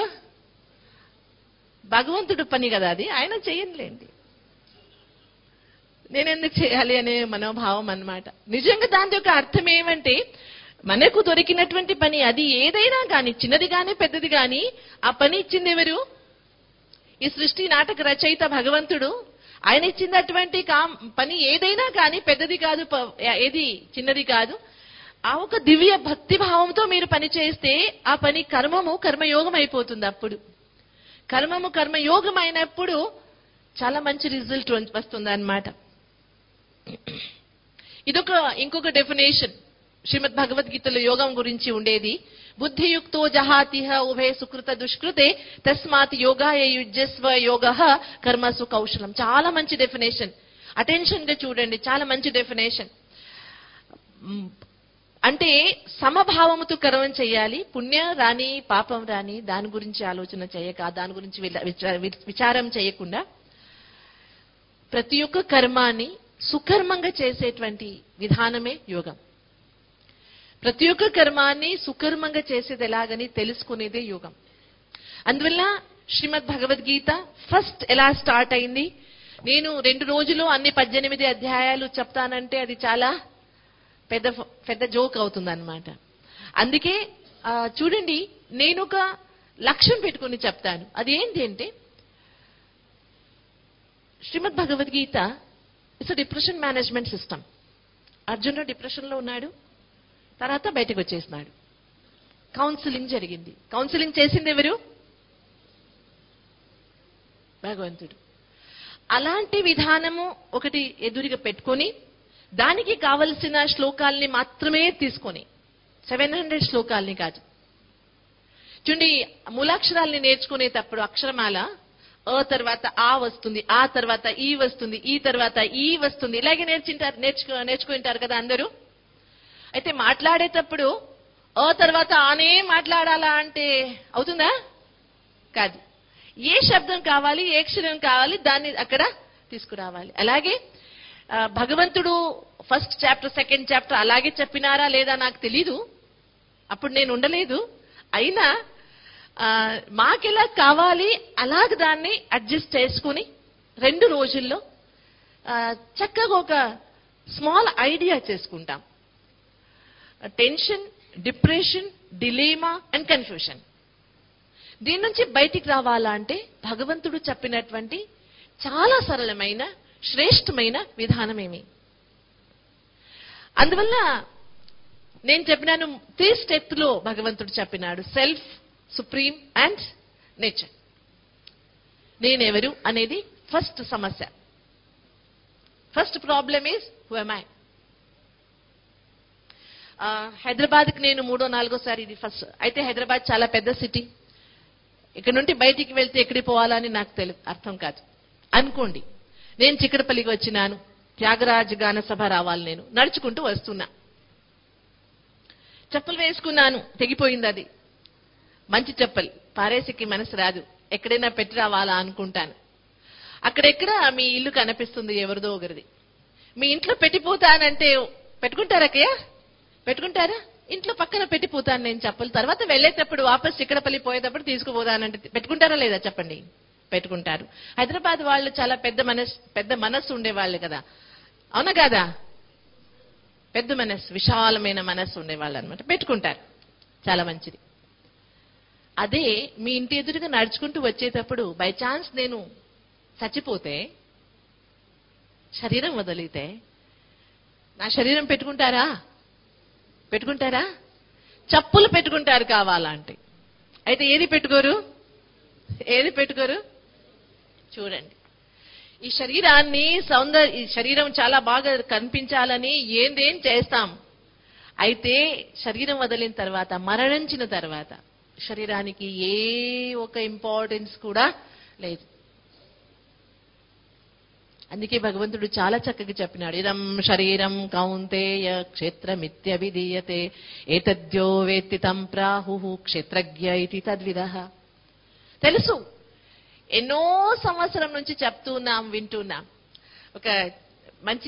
భగవంతుడు పని కదా అది ఆయన చేయనులేండి నేను ఎందుకు చేయాలి అనే మనోభావం అన్నమాట నిజంగా దాని యొక్క అర్థం ఏమంటే మనకు దొరికినటువంటి పని అది ఏదైనా కానీ చిన్నది కానీ పెద్దది కానీ ఆ పని ఇచ్చింది ఎవరు ఈ సృష్టి నాటక రచయిత భగవంతుడు ఆయన ఇచ్చినటువంటి కామ్ పని ఏదైనా కానీ పెద్దది కాదు ప- ఏది చిన్నది కాదు ఆ ఒక దివ్య భక్తి భావంతో మీరు పని చేస్తే ఆ పని కర్మము కర్మయోగం అయిపోతుంది అప్పుడు కర్మము కర్మయోగం అయినప్పుడు చాలా మంచి రిజల్ట్ వస్తుంది అనమాట ఇదొక ఇంకొక డెఫినేషన్ శ్రీమద్ భగవద్గీతలో యోగం గురించి ఉండేది బుద్ధియుక్తో జహాతిహ ఉభయ సుకృత దుష్కృతే తస్మాత్ యోగాయ యుజ్యస్వ యోగ కర్మసు కౌశలం చాలా మంచి డెఫినేషన్ అటెన్షన్ గా చూడండి చాలా మంచి డెఫినేషన్ అంటే సమభావముతో కర్మం చేయాలి పుణ్య రాని పాపం రాని దాని గురించి ఆలోచన చేయక దాని గురించి విల- విచా- విచారం చేయకుండా ప్రతి ఒక్క కర్మాన్ని సుకర్మంగా చేసేటువంటి విధానమే యోగం ప్రతి ఒక్క కర్మాన్ని సుకర్మంగా చేసేది ఎలాగని తెలుసుకునేదే యోగం అందువల్ల శ్రీమద్ భగవద్గీత ఫస్ట్ ఎలా స్టార్ట్ అయింది నేను రెండు రోజులు అన్ని పద్దెనిమిది అధ్యాయాలు చెప్తానంటే అది చాలా పెద్ద పెద్ద జోక్ అవుతుంది అనమాట అందుకే ఆ, చూడండి నేను ఒక లక్ష్యం పెట్టుకుని చెప్తాను అది ఏంటి అంటే Shrimad Bhagavad Gita it's depression management system అర్జునుడు డిప్రెషన్ లో ఉన్నాడు తర్వాత బయటకు వచ్చేసినాడు కౌన్సిలింగ్ జరిగింది కౌన్సిలింగ్ చేసింది ఎవరు భగవంతుడు అలాంటి విధానము ఒకటి ఎదురుగా పెట్టుకొని దానికి కావలసిన శ్లోకాల్ని మాత్రమే తీసుకొని సెవెన్ హండ్రెడ్ శ్లోకాల్ని కాదు చూడండి మూలాక్షరాల్ని నేర్చుకునేటప్పుడు అక్షరమాల అ తర్వాత ఆ వస్తుంది ఆ తర్వాత ఈ వస్తుంది ఈ తర్వాత ఈ వస్తుంది ఇలాగే నేర్చుంటారు నేర్చుకో నేర్చుకుంటారు కదా అందరూ అయితే మాట్లాడేటప్పుడు అ తర్వాత ఆనే మాట్లాడాలా అంటే అవుతుందా కాదు ఏ శబ్దం కావాలి ఏ అక్షరం కావాలి దాన్ని అక్కడ తీసుకురావాలి అలాగే ఆ, భగవంతుడు ఫస్ట్ చాప్టర్ సెకండ్ చాప్టర్ అలాగే చెప్పినారా లేదా నాకు తెలీదు అప్పుడు నేను ఉండలేదు అయినా ఆ, మాకెలా కావాలి అలాగ దాన్ని అడ్జస్ట్ చేసుకుని రెండు రోజుల్లో ఆ, చక్కగా ఒక స్మాల్ ఐడియా చేసుకుంటాం tension depression dilemma and confusion దీని నుంచి బయటికి రావాలా అంటే భగవంతుడు చెప్పినటువంటి చాలా సరళమైన శ్రేష్టమైన విధానమేమి అందువల్ల నేను చెప్పినాను త్రీ స్టెప్ లో భగవంతుడు చెప్పినాడు సెల్ఫ్ సుప్రీం అండ్ నేచర్ నేనెవరు అనేది ఫస్ట్ సమస్య first problem is who am I హైదరాబాద్కి నేను మూడో నాలుగోసారి ఇది ఫస్ట్ అయితే హైదరాబాద్ చాలా పెద్ద సిటీ ఇక్కడ నుండి బయటికి వెళ్తే ఎక్కడికి పోవాలని నాకు తెలు అర్థం కాదు అనుకోండి నేను చిక్కడపల్లికి వచ్చినాను త్యాగరాజ గాన సభ రావాలి నేను నడుచుకుంటూ వస్తున్నా చెప్పులు వేసుకున్నాను తెగిపోయింది అది మంచి చెప్పులు పారేసికి మనసు రాదు ఎక్కడైనా పెట్టి రావాలా అనుకుంటాను అక్కడెక్కడ మీ ఇల్లు కనిపిస్తుంది ఎవరిదో ఒకరిది మీ ఇంట్లో పెట్టిపోతానంటే పెట్టుకుంటారక్కయ్య పెట్టుకుంటారా ఇంట్లో పక్కన పెట్టిపోతాను నేను చెప్పలు తర్వాత వెళ్ళేటప్పుడు వాపస్ చిక్కడపల్లి పోయేటప్పుడు తీసుకుపోతానంటే పెట్టుకుంటారా లేదా చెప్పండి పెట్టుకుంటారు హైదరాబాద్ వాళ్ళు చాలా పెద్ద మనస్ పెద్ద మనస్సు ఉండేవాళ్ళు కదా అవునా కాదా పెద్ద మనస్సు విశాలమైన మనస్సు ఉండేవాళ్ళు అనమాట పెట్టుకుంటారు చాలా మంచిది అదే మీ ఇంటి ఎదురుగా నడుచుకుంటూ వచ్చేటప్పుడు బై ఛాన్స్ నేను చచ్చిపోతే శరీరం వదిలితే నా శరీరం పెట్టుకుంటారా పెట్టుకుంటారా చప్పులు పెట్టుకుంటారు కావాలంటే అయితే ఏది పెట్టుకోరు ఏది పెట్టుకోరు చూడండి ఈ శరీరాన్ని సౌందర్య ఈ శరీరం చాలా బాగా కనిపించాలని ఏందేం చేస్తాం అయితే శరీరం వదిలిన తర్వాత మరణించిన తర్వాత శరీరానికి ఏ ఒక ఇంపార్టెన్స్ కూడా లేదు అందుకే భగవంతుడు చాలా చక్కగా చెప్పినాడు ఇదం శరీరం కౌంతేయ క్షేత్రమిత్యభిధీయతే ఏతద్యో వేత్తి తం ప్రాహు క్షేత్రజ్ఞ ఇది తద్విధ తెలుసు ఎన్నో సంవత్సరం నుంచి చెప్తున్నాం వింటున్నాం ఒక మంచి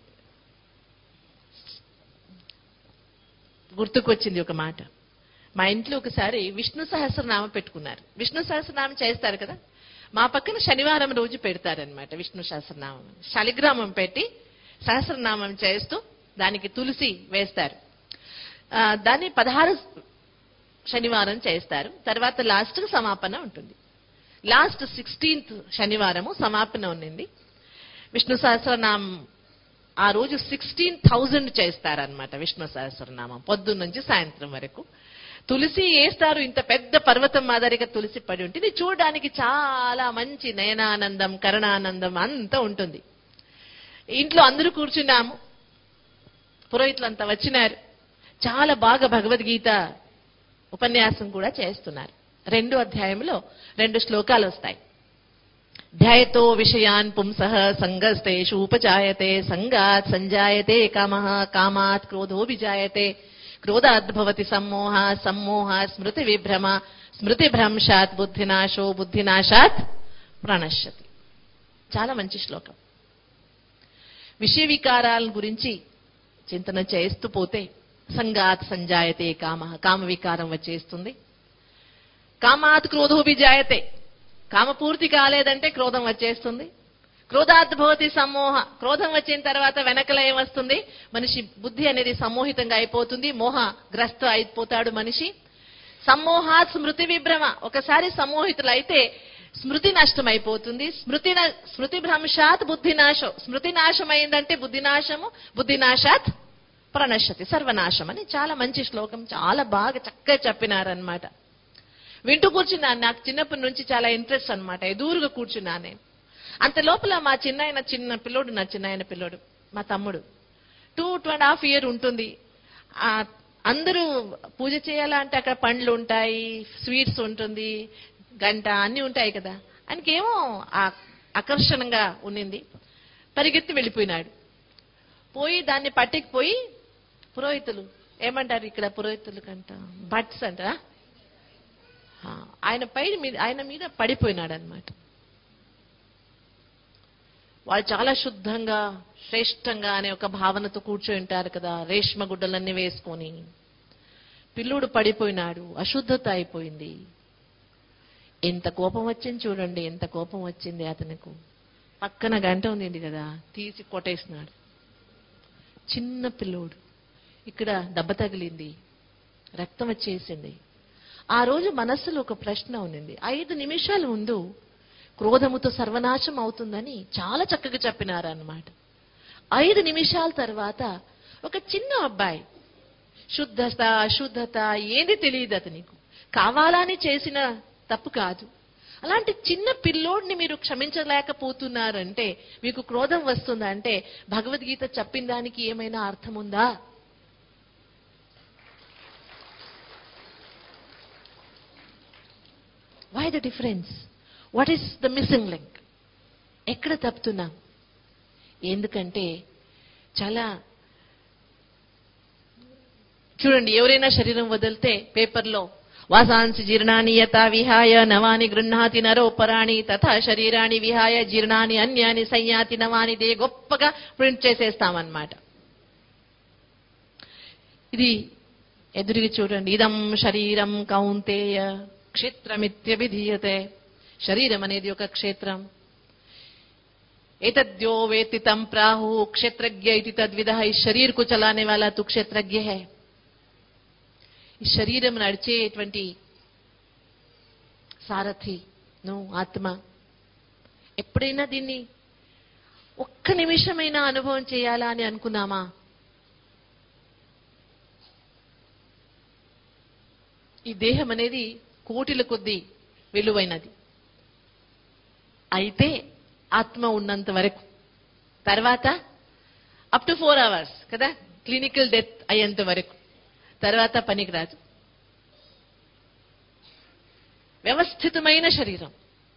గుర్తుకొచ్చింది ఒక మాట మా ఇంట్లో ఒకసారి విష్ణు సహస్రనామం పెట్టుకున్నారు విష్ణు సహస్రనామం చేస్తారు కదా మా పక్కన శనివారం రోజు పెడతారనమాట విష్ణు సహస్రనామం శాలిగ్రామం పెట్టి సహస్రనామం చేస్తూ దానికి తులసి వేస్తారు ఆ, దాన్ని పదహారు శనివారం చేస్తారు తర్వాత లాస్ట్ సమాపన ఉంటుంది లాస్ట్ సిక్స్టీన్త్ శనివారము సమాపన ఉన్నింది విష్ణు సహస్రనామం ఆ రోజు సిక్స్టీన్ థౌజండ్ చేస్తారనమాట విష్ణు సహస్రనామం పొద్దున్న నుంచి సాయంత్రం వరకు తులసి వేస్తారు ఇంత పెద్ద పర్వతం మాదిరిగా తులసి పడి ఉంటుంది ఇది చూడడానికి చాలా మంచి నయనానందం కరుణానందం అంతా ఉంటుంది ఇంట్లో అందరూ కూర్చున్నాము పురోహితులంతా వచ్చినారు చాలా బాగా భగవద్గీత ఉపన్యాసం కూడా చేస్తున్నారు రెండు అధ్యాయంలో రెండు శ్లోకాలు వస్తాయి ధ్యాయతో విషయాన్ పుంసః సంగస్తేషు ఉపజాయతే సంగాత్ సంజాయతే కామ కామాత్ క్రోధో విజాయతే క్రోధాద్భవతి సమ్మోహ సమ్మోహ స్మృతి విభ్రమ స్మృతి భ్రంశాత్ బుద్ధినాశో బుద్ధినాశాత్ ప్రణశ్యతి చాలా మంచి శ్లోకం విషయ వికారాల గురించి చింతన చేస్తూ పోతే సంగాత్ సంజాయతే కామ కామ వికారం వచ్చేస్తుంది కామాత్ క్రోధో విజాయతే కామ పూర్తి కాలేదంటే క్రోధం వచ్చేస్తుంది క్రోధాత్ భవతి సమ్మోహ క్రోధం వచ్చిన తర్వాత వెనకల ఏమొస్తుంది మనిషి బుద్ధి అనేది సమ్మోహితంగా అయిపోతుంది మోహ గ్రస్త అయిపోతాడు మనిషి సమ్మోహాత్ స్మృతి విభ్రమ ఒకసారి సమ్మోహితులైతే స్మృతి నష్టం అయిపోతుంది స్మృతి న- స్మృతి భ్రంశాత్ బుద్ధి నాశం స్మృతి నాశం అయిందంటే బుద్ధి నాశము బుద్ధి నాశాత్ ప్రణశ్యతి సర్వనాశం అని చాలా మంచి శ్లోకం చాలా బాగా చక్కగా చెప్పినారనమాట వింటూ కూర్చున్నాను నాకు చిన్నప్పటి నుంచి చాలా ఇంట్రెస్ట్ అన్నమాట ఎదురుగా కూర్చున్నాను నేను అంత లోపల మా చిన్నాయన చిన్న పిల్లోడు నా చిన్నాయన పిల్లోడు మా తమ్ముడు two two and half year ఉంటుంది ఆ, అందరూ పూజ చేయాలంటే అక్కడ పండ్లు ఉంటాయి స్వీట్స్ ఉంటుంది గంట అన్ని ఉంటాయి కదా ఆయనకేమో ఆ ఆకర్షణంగా ఉన్నింది పరిగెత్తి వెళ్ళిపోయినాడు పోయి దాన్ని పట్టుకుపోయి పురోహితులు ఏమంటారు ఇక్కడ పురోహితులు కంట బట్స్ అంట ఆ, ఆయన పై మీద ఆయన మీద పడిపోయినాడు అనమాట వాళ్ళు చాలా శుద్ధంగా శ్రేష్టంగా అనే ఒక భావనతో కూర్చొని ఉంటారు కదా రేష్మ గుడ్డలన్నీ వేసుకొని పిల్లుడు పడిపోయినాడు అశుద్ధత అయిపోయింది ఎంత కోపం వచ్చింది చూడండి ఎంత కోపం వచ్చింది అతనికి పక్కన గంట ఉంది కదా తీసి కొట్టేసినాడు చిన్న పిల్లోడు ఇక్కడ దెబ్బ తగిలింది రక్తం వచ్చేసింది ఆ రోజు మనస్సులో ఒక ప్రశ్న ఉన్నింది ఐదు నిమిషాల ముందు క్రోధముతో సర్వనాశం అవుతుందని చాలా చక్కగా చెప్పినారన్నమాట ఐదు నిమిషాల తర్వాత ఒక చిన్న అబ్బాయి శుద్ధత అశుద్ధత ఏంది తెలియదు అతనికి కావాలని చేసిన తప్పు కాదు అలాంటి చిన్న పిల్లోడిని మీరు క్షమించలేకపోతున్నారంటే మీకు క్రోధం వస్తుందంటే భగవద్గీత చెప్పిన దానికి ఏమైనా అర్థం ఉందా why the difference what is the missing link ఎక్కడ తప్పుతున్నాం ఎందుకంటే చాలా చూడండి ఎవరైనా శరీరం వదిలితే పేపర్లో వాసాంసి జీర్ణాని యథ విహాయ నవాని గృహ్ణాతి నరోపరాణి తథా శరీరాన్ని విహాయ జీర్ణాని అన్యాని సంయాతి నవాని దే గొప్పగా ప్రింట్ చేసేస్తామన్నమాట ఇది ఎదురుగా చూడండి ఇదం శరీరం కౌంతేయ క్షేత్రమిత్య విధీయతే శరీరం అనేది ఒక క్షేత్రం एतद्यो वेति तम प्राहु क्षेत्रज्ञ इति तद्विद इस शरीर को चलाने वाला तू क्षेत्रज्ञ है ఈ శరీరం నడిచేటువంటి సారథి నువ్వు ఆత్మ ఎప్పుడైనా దీన్ని ఒక్క నిమిషమైనా అనుభవం చేయాలా అని అనుకున్నామా ఈ దేహం అనేది కోటిల కొద్దీ విలువైనది అయితే ఆత్మ ఉన్నంత వరకు తర్వాత అప్ టు ఫోర్ అవర్స్ కదా క్లినికల్ డెత్ అయ్యేంత వరకు తర్వాత పనికిరాదు వ్యవస్థితమైన శరీరం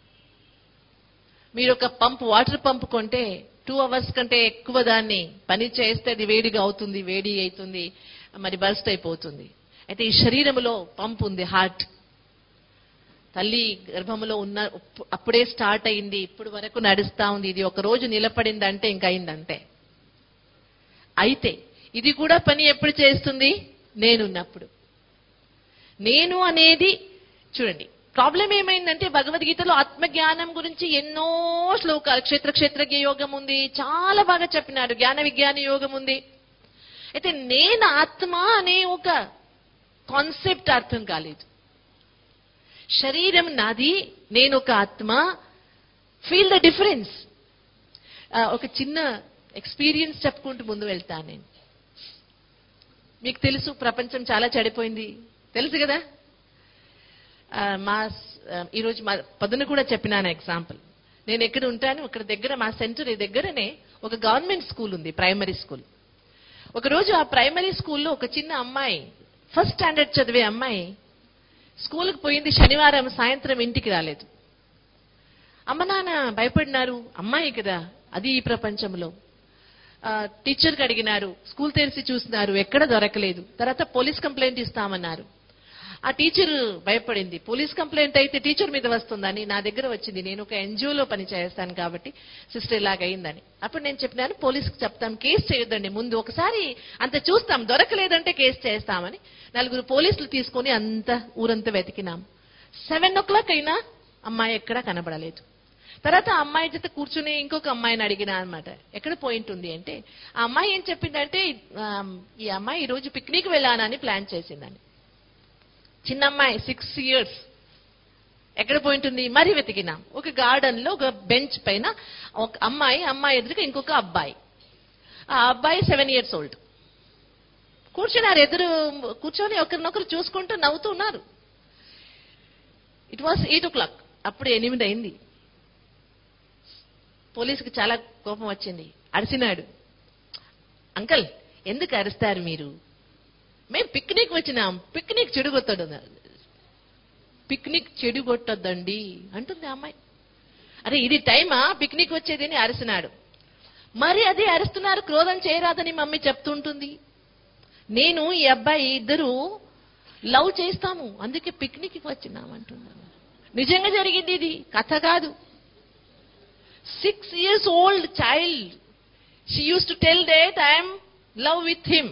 మీరు ఒక పంప్ వాటర్ పంప్ కొంటే టూ అవర్స్ కంటే ఎక్కువ దాన్ని పని చేస్తే అది వేడిగా అవుతుంది వేడి అవుతుంది మరి బస్ట్ అయిపోతుంది అయితే ఈ శరీరంలో పంప్ ఉంది హార్ట్ తల్లి గర్భములో ఉన్న ఉప్పు- అప్పుడే స్టార్ట్ అయింది ఇప్పుడు వరకు నడుస్తా ఉంది ఇది ఒక రోజు నిలబడిందంటే ఇంకా అయిందంతే అయితే ఇది కూడా పని ఎప్పుడు చేస్తుంది నేనున్నప్పుడు నేను అనేది చూడండి ప్రాబ్లం ఏమైందంటే భగవద్గీతలో ఆత్మజ్ఞానం గురించి ఎన్నో శ్లోకాలు క్షేత్ర క్షేత్రజ్ఞ యోగం ఉంది చాలా బాగా చెప్పినాడు జ్ఞాన విజ్ఞాన యోగం ఉంది అయితే నేను ఆత్మ అనే ఒక కాన్సెప్ట్ అర్థం కాలేదు శరీరం నాది నేను ఒక ఆత్మ ఫీల్ ద డిఫరెన్స్ ఒక చిన్న ఎక్స్పీరియన్స్ చెప్పుకుంటూ ముందు వెళ్తాను నేను మీకు తెలుసు ప్రపంచం చాలా చెడిపోయింది తెలుసు కదా ఆ, మా స్- ఆ, ఈరోజు మా పొద్దున కూడా చెప్పినాను ఎగ్జాంపుల్ నేను ఎక్కడ ఉంటాను ఇక్కడ దగ్గర మా సెంటర్ దగ్గరనే ఒక గవర్నమెంట్ స్కూల్ ఉంది ప్రైమరీ స్కూల్ ఒకరోజు ఆ ప్రైమరీ స్కూల్లో ఒక చిన్న అమ్మాయి ఫస్ట్ స్టాండర్డ్ చదివే అమ్మాయి స్కూల్కి పోయింది శనివారం సాయంత్రం ఇంటికి రాలేదు అమ్మ నాన్న భయపడినారు అమ్మాయి కదా అది ఈ ప్రపంచంలో ఆ, టీచర్కి అడిగినారు స్కూల్ తెరిచి చూస్తున్నారు ఎక్కడ దొరకలేదు తర్వాత పోలీస్ కంప్లైంట్ ఇస్తామన్నారు ఆ టీచర్ భయపడింది పోలీస్ కంప్లైంట్ అయితే టీచర్ మీద వస్తుందని నా దగ్గర వచ్చింది నేను ఒక ఎన్జిఓలో పని చేస్తాను కాబట్టి సిస్టర్ ఇలాగ అయిందని అప్పుడు నేను చెప్పినాను పోలీస్కి చెప్తాం కేసు చేయొద్దండి ముందు ఒకసారి అంత చూస్తాం దొరకలేదంటే కేసు చేస్తామని నలుగురు పోలీసులు తీసుకొని అంత ఊరంతా వెతికినాం సెవెన్ ఓ క్లాక్ అయినా అమ్మాయి ఎక్కడా కనబడలేదు తర్వాత ఆ అమ్మాయి చేత కూర్చుని ఇంకొక అమ్మాయిని అడిగిన అనమాట ఎక్కడ పాయింట్ ఉంది అంటే ఆ అమ్మాయి ఏం చెప్పిందంటే ఆ, ఈ అమ్మాయి ఈ రోజు పిక్నిక్ వెళ్ళానని ప్లాన్ చేసిందని చిన్న అమ్మాయి సిక్స్ ఇయర్స్ ఎక్కడ పాయింట్ ఉంది మరి వెతికినాం ఒక గార్డెన్ లో ఒక బెంచ్ పైన ఒక అమ్మాయి అమ్మాయి ఎదురుగా ఇంకొక అబ్బాయి ఆ అబ్బాయి సెవెన్ ఇయర్స్ ఓల్డ్ కూర్చున్నారు ఎదురు కూర్చొని ఒకరినొకరు చూసుకుంటూ నవ్వుతూ ఉన్నారు it was eight o'clock అప్పుడు ఎనిమిది అయింది పోలీసుకి చాలా కోపం వచ్చింది అరిసినాడు అంకల్ ఎందుకు అరుస్తారు మీరు మేము పిక్నిక్ వచ్చినాం పిక్నిక్ చెడుగొట్టదు పిక్నిక్ చెడుగొట్టద్దండి అంటుంది ఆ అమ్మాయి అరే ఇది టైమా పిక్నిక్ వచ్చేది అని అరిసినాడు మరి అదే అరుస్తున్నారు క్రోధం చేయరాదని మమ్మీ చెప్తుంటుంది నేను ఈ అబ్బాయి ఇద్దరు లవ్ చేస్తాము అందుకే పిక్నిక్ వచ్చినాం అంటున్నాను నిజంగా జరిగింది ఇది కథ కాదు six years old child she use to tell that I'm love with him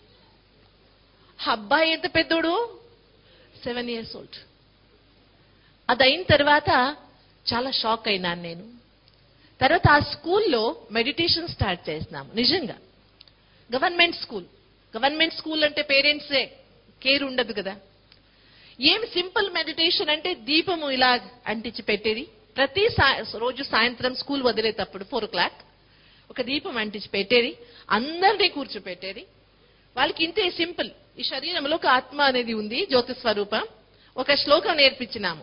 అబ్బాయి ఎంత పెద్దోడు సెవెన్ ఇయర్స్ ఓల్డ్ అది అయిన తర్వాత చాలా షాక్ అయినాను నేను తర్వాత ఆ స్కూల్లో మెడిటేషన్ స్టార్ట్ చేసినాము నిజంగా గవర్నమెంట్ స్కూల్ గవర్నమెంట్ స్కూల్ అంటే పేరెంట్సే కేర్ ఉండదు కదా ఏం సింపుల్ మెడిటేషన్ అంటే దీపము ఇలా అంటించి పెట్టేది ప్రతి సా- రోజు సాయంత్రం స్కూల్ వదిలేటప్పుడు ఫోర్ ఓ క్లాక్ ఒక దీపం అంటించి పెట్టేది అందరినీ కూర్చోపెట్టేది వాళ్ళకి ఇంతే సింపుల్ ఈ శరీరంలో ఒక ఆత్మ అనేది ఉంది జ్యోతి స్వరూపం ఒక శ్లోకం నేర్పించినాము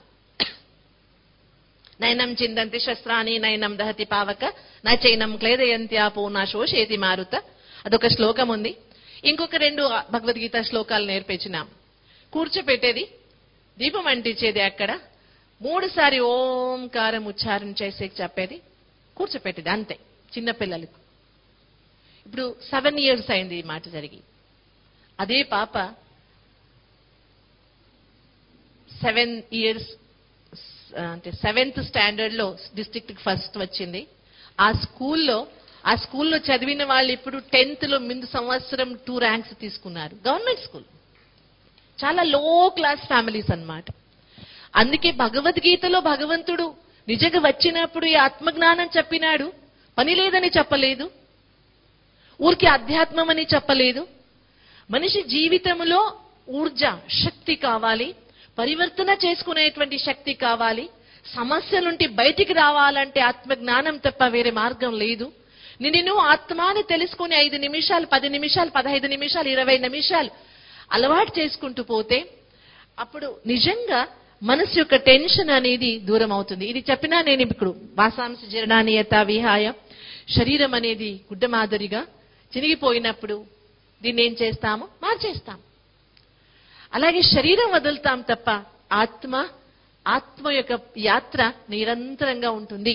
నయనం చిందంతి శస్త్రాన్ని నయనం దహతి పావక నా చైనం క్లేదయంతి ఆపో నా శోషేతి మారుత అదొక శ్లోకం ఉంది ఇంకొక రెండు భగవద్గీత శ్లోకాలు నేర్పించినాం కూర్చోపెట్టేది దీపం అంటించేది అక్కడ మూడుసారి ఓంకారం ఉచ్చారణ చేసే చెప్పేది కూర్చోపెట్టేది అంతే చిన్నపిల్లలకు ఇప్పుడు సెవెన్ ఇయర్స్ అయింది ఈ మాట జరిగి అదే పాప సెవెన్ ఇయర్స్ అంటే సెవెంత్ స్టాండర్డ్ లో డిస్ట్రిక్ట్ ఫస్ట్ వచ్చింది ఆ స్కూల్లో ఆ స్కూల్లో చదివిన వాళ్ళు ఇప్పుడు టెన్త్ లో ముందు సంవత్సరం టూ ర్యాంక్స్ తీసుకున్నారు గవర్నమెంట్ స్కూల్ చాలా లో క్లాస్ ఫ్యామిలీస్ అన్నమాట అందుకే భగవద్గీతలో భగవంతుడు నిజంగా వచ్చినప్పుడు ఈ ఆత్మజ్ఞానం చెప్పినాడు పని లేదని చెప్పలేదు ఊరికి అధ్యాత్మం అని చెప్పలేదు మనిషి జీవితంలో ఊర్జ శక్తి కావాలి పరివర్తన చేసుకునేటువంటి శక్తి కావాలి సమస్య నుండి బయటికి రావాలంటే ఆత్మజ్ఞానం తప్ప వేరే మార్గం లేదు నిన్ను ఆత్మ అని తెలుసుకుని ఐదు నిమిషాలు పది నిమిషాలు పదహైదు నిమిషాలు ఇరవై నిమిషాలు అలవాటు చేసుకుంటూ పోతే అప్పుడు నిజంగా మనసు యొక్క టెన్షన్ అనేది దూరం అవుతుంది ఇది చెప్పినా నేను ఇప్పుడు వాసాంశ జీర్ణానియత విహాయ శరీరం అనేది గుడ్డ మాదిరిగా చినిగిపోయినప్పుడు దీన్ని ఏం చేస్తాము మార్చేస్తాం అలాగే శరీరం వదులుతాం తప్ప ఆత్మ ఆత్మ యొక్క యాత్ర నిరంతరంగా ఉంటుంది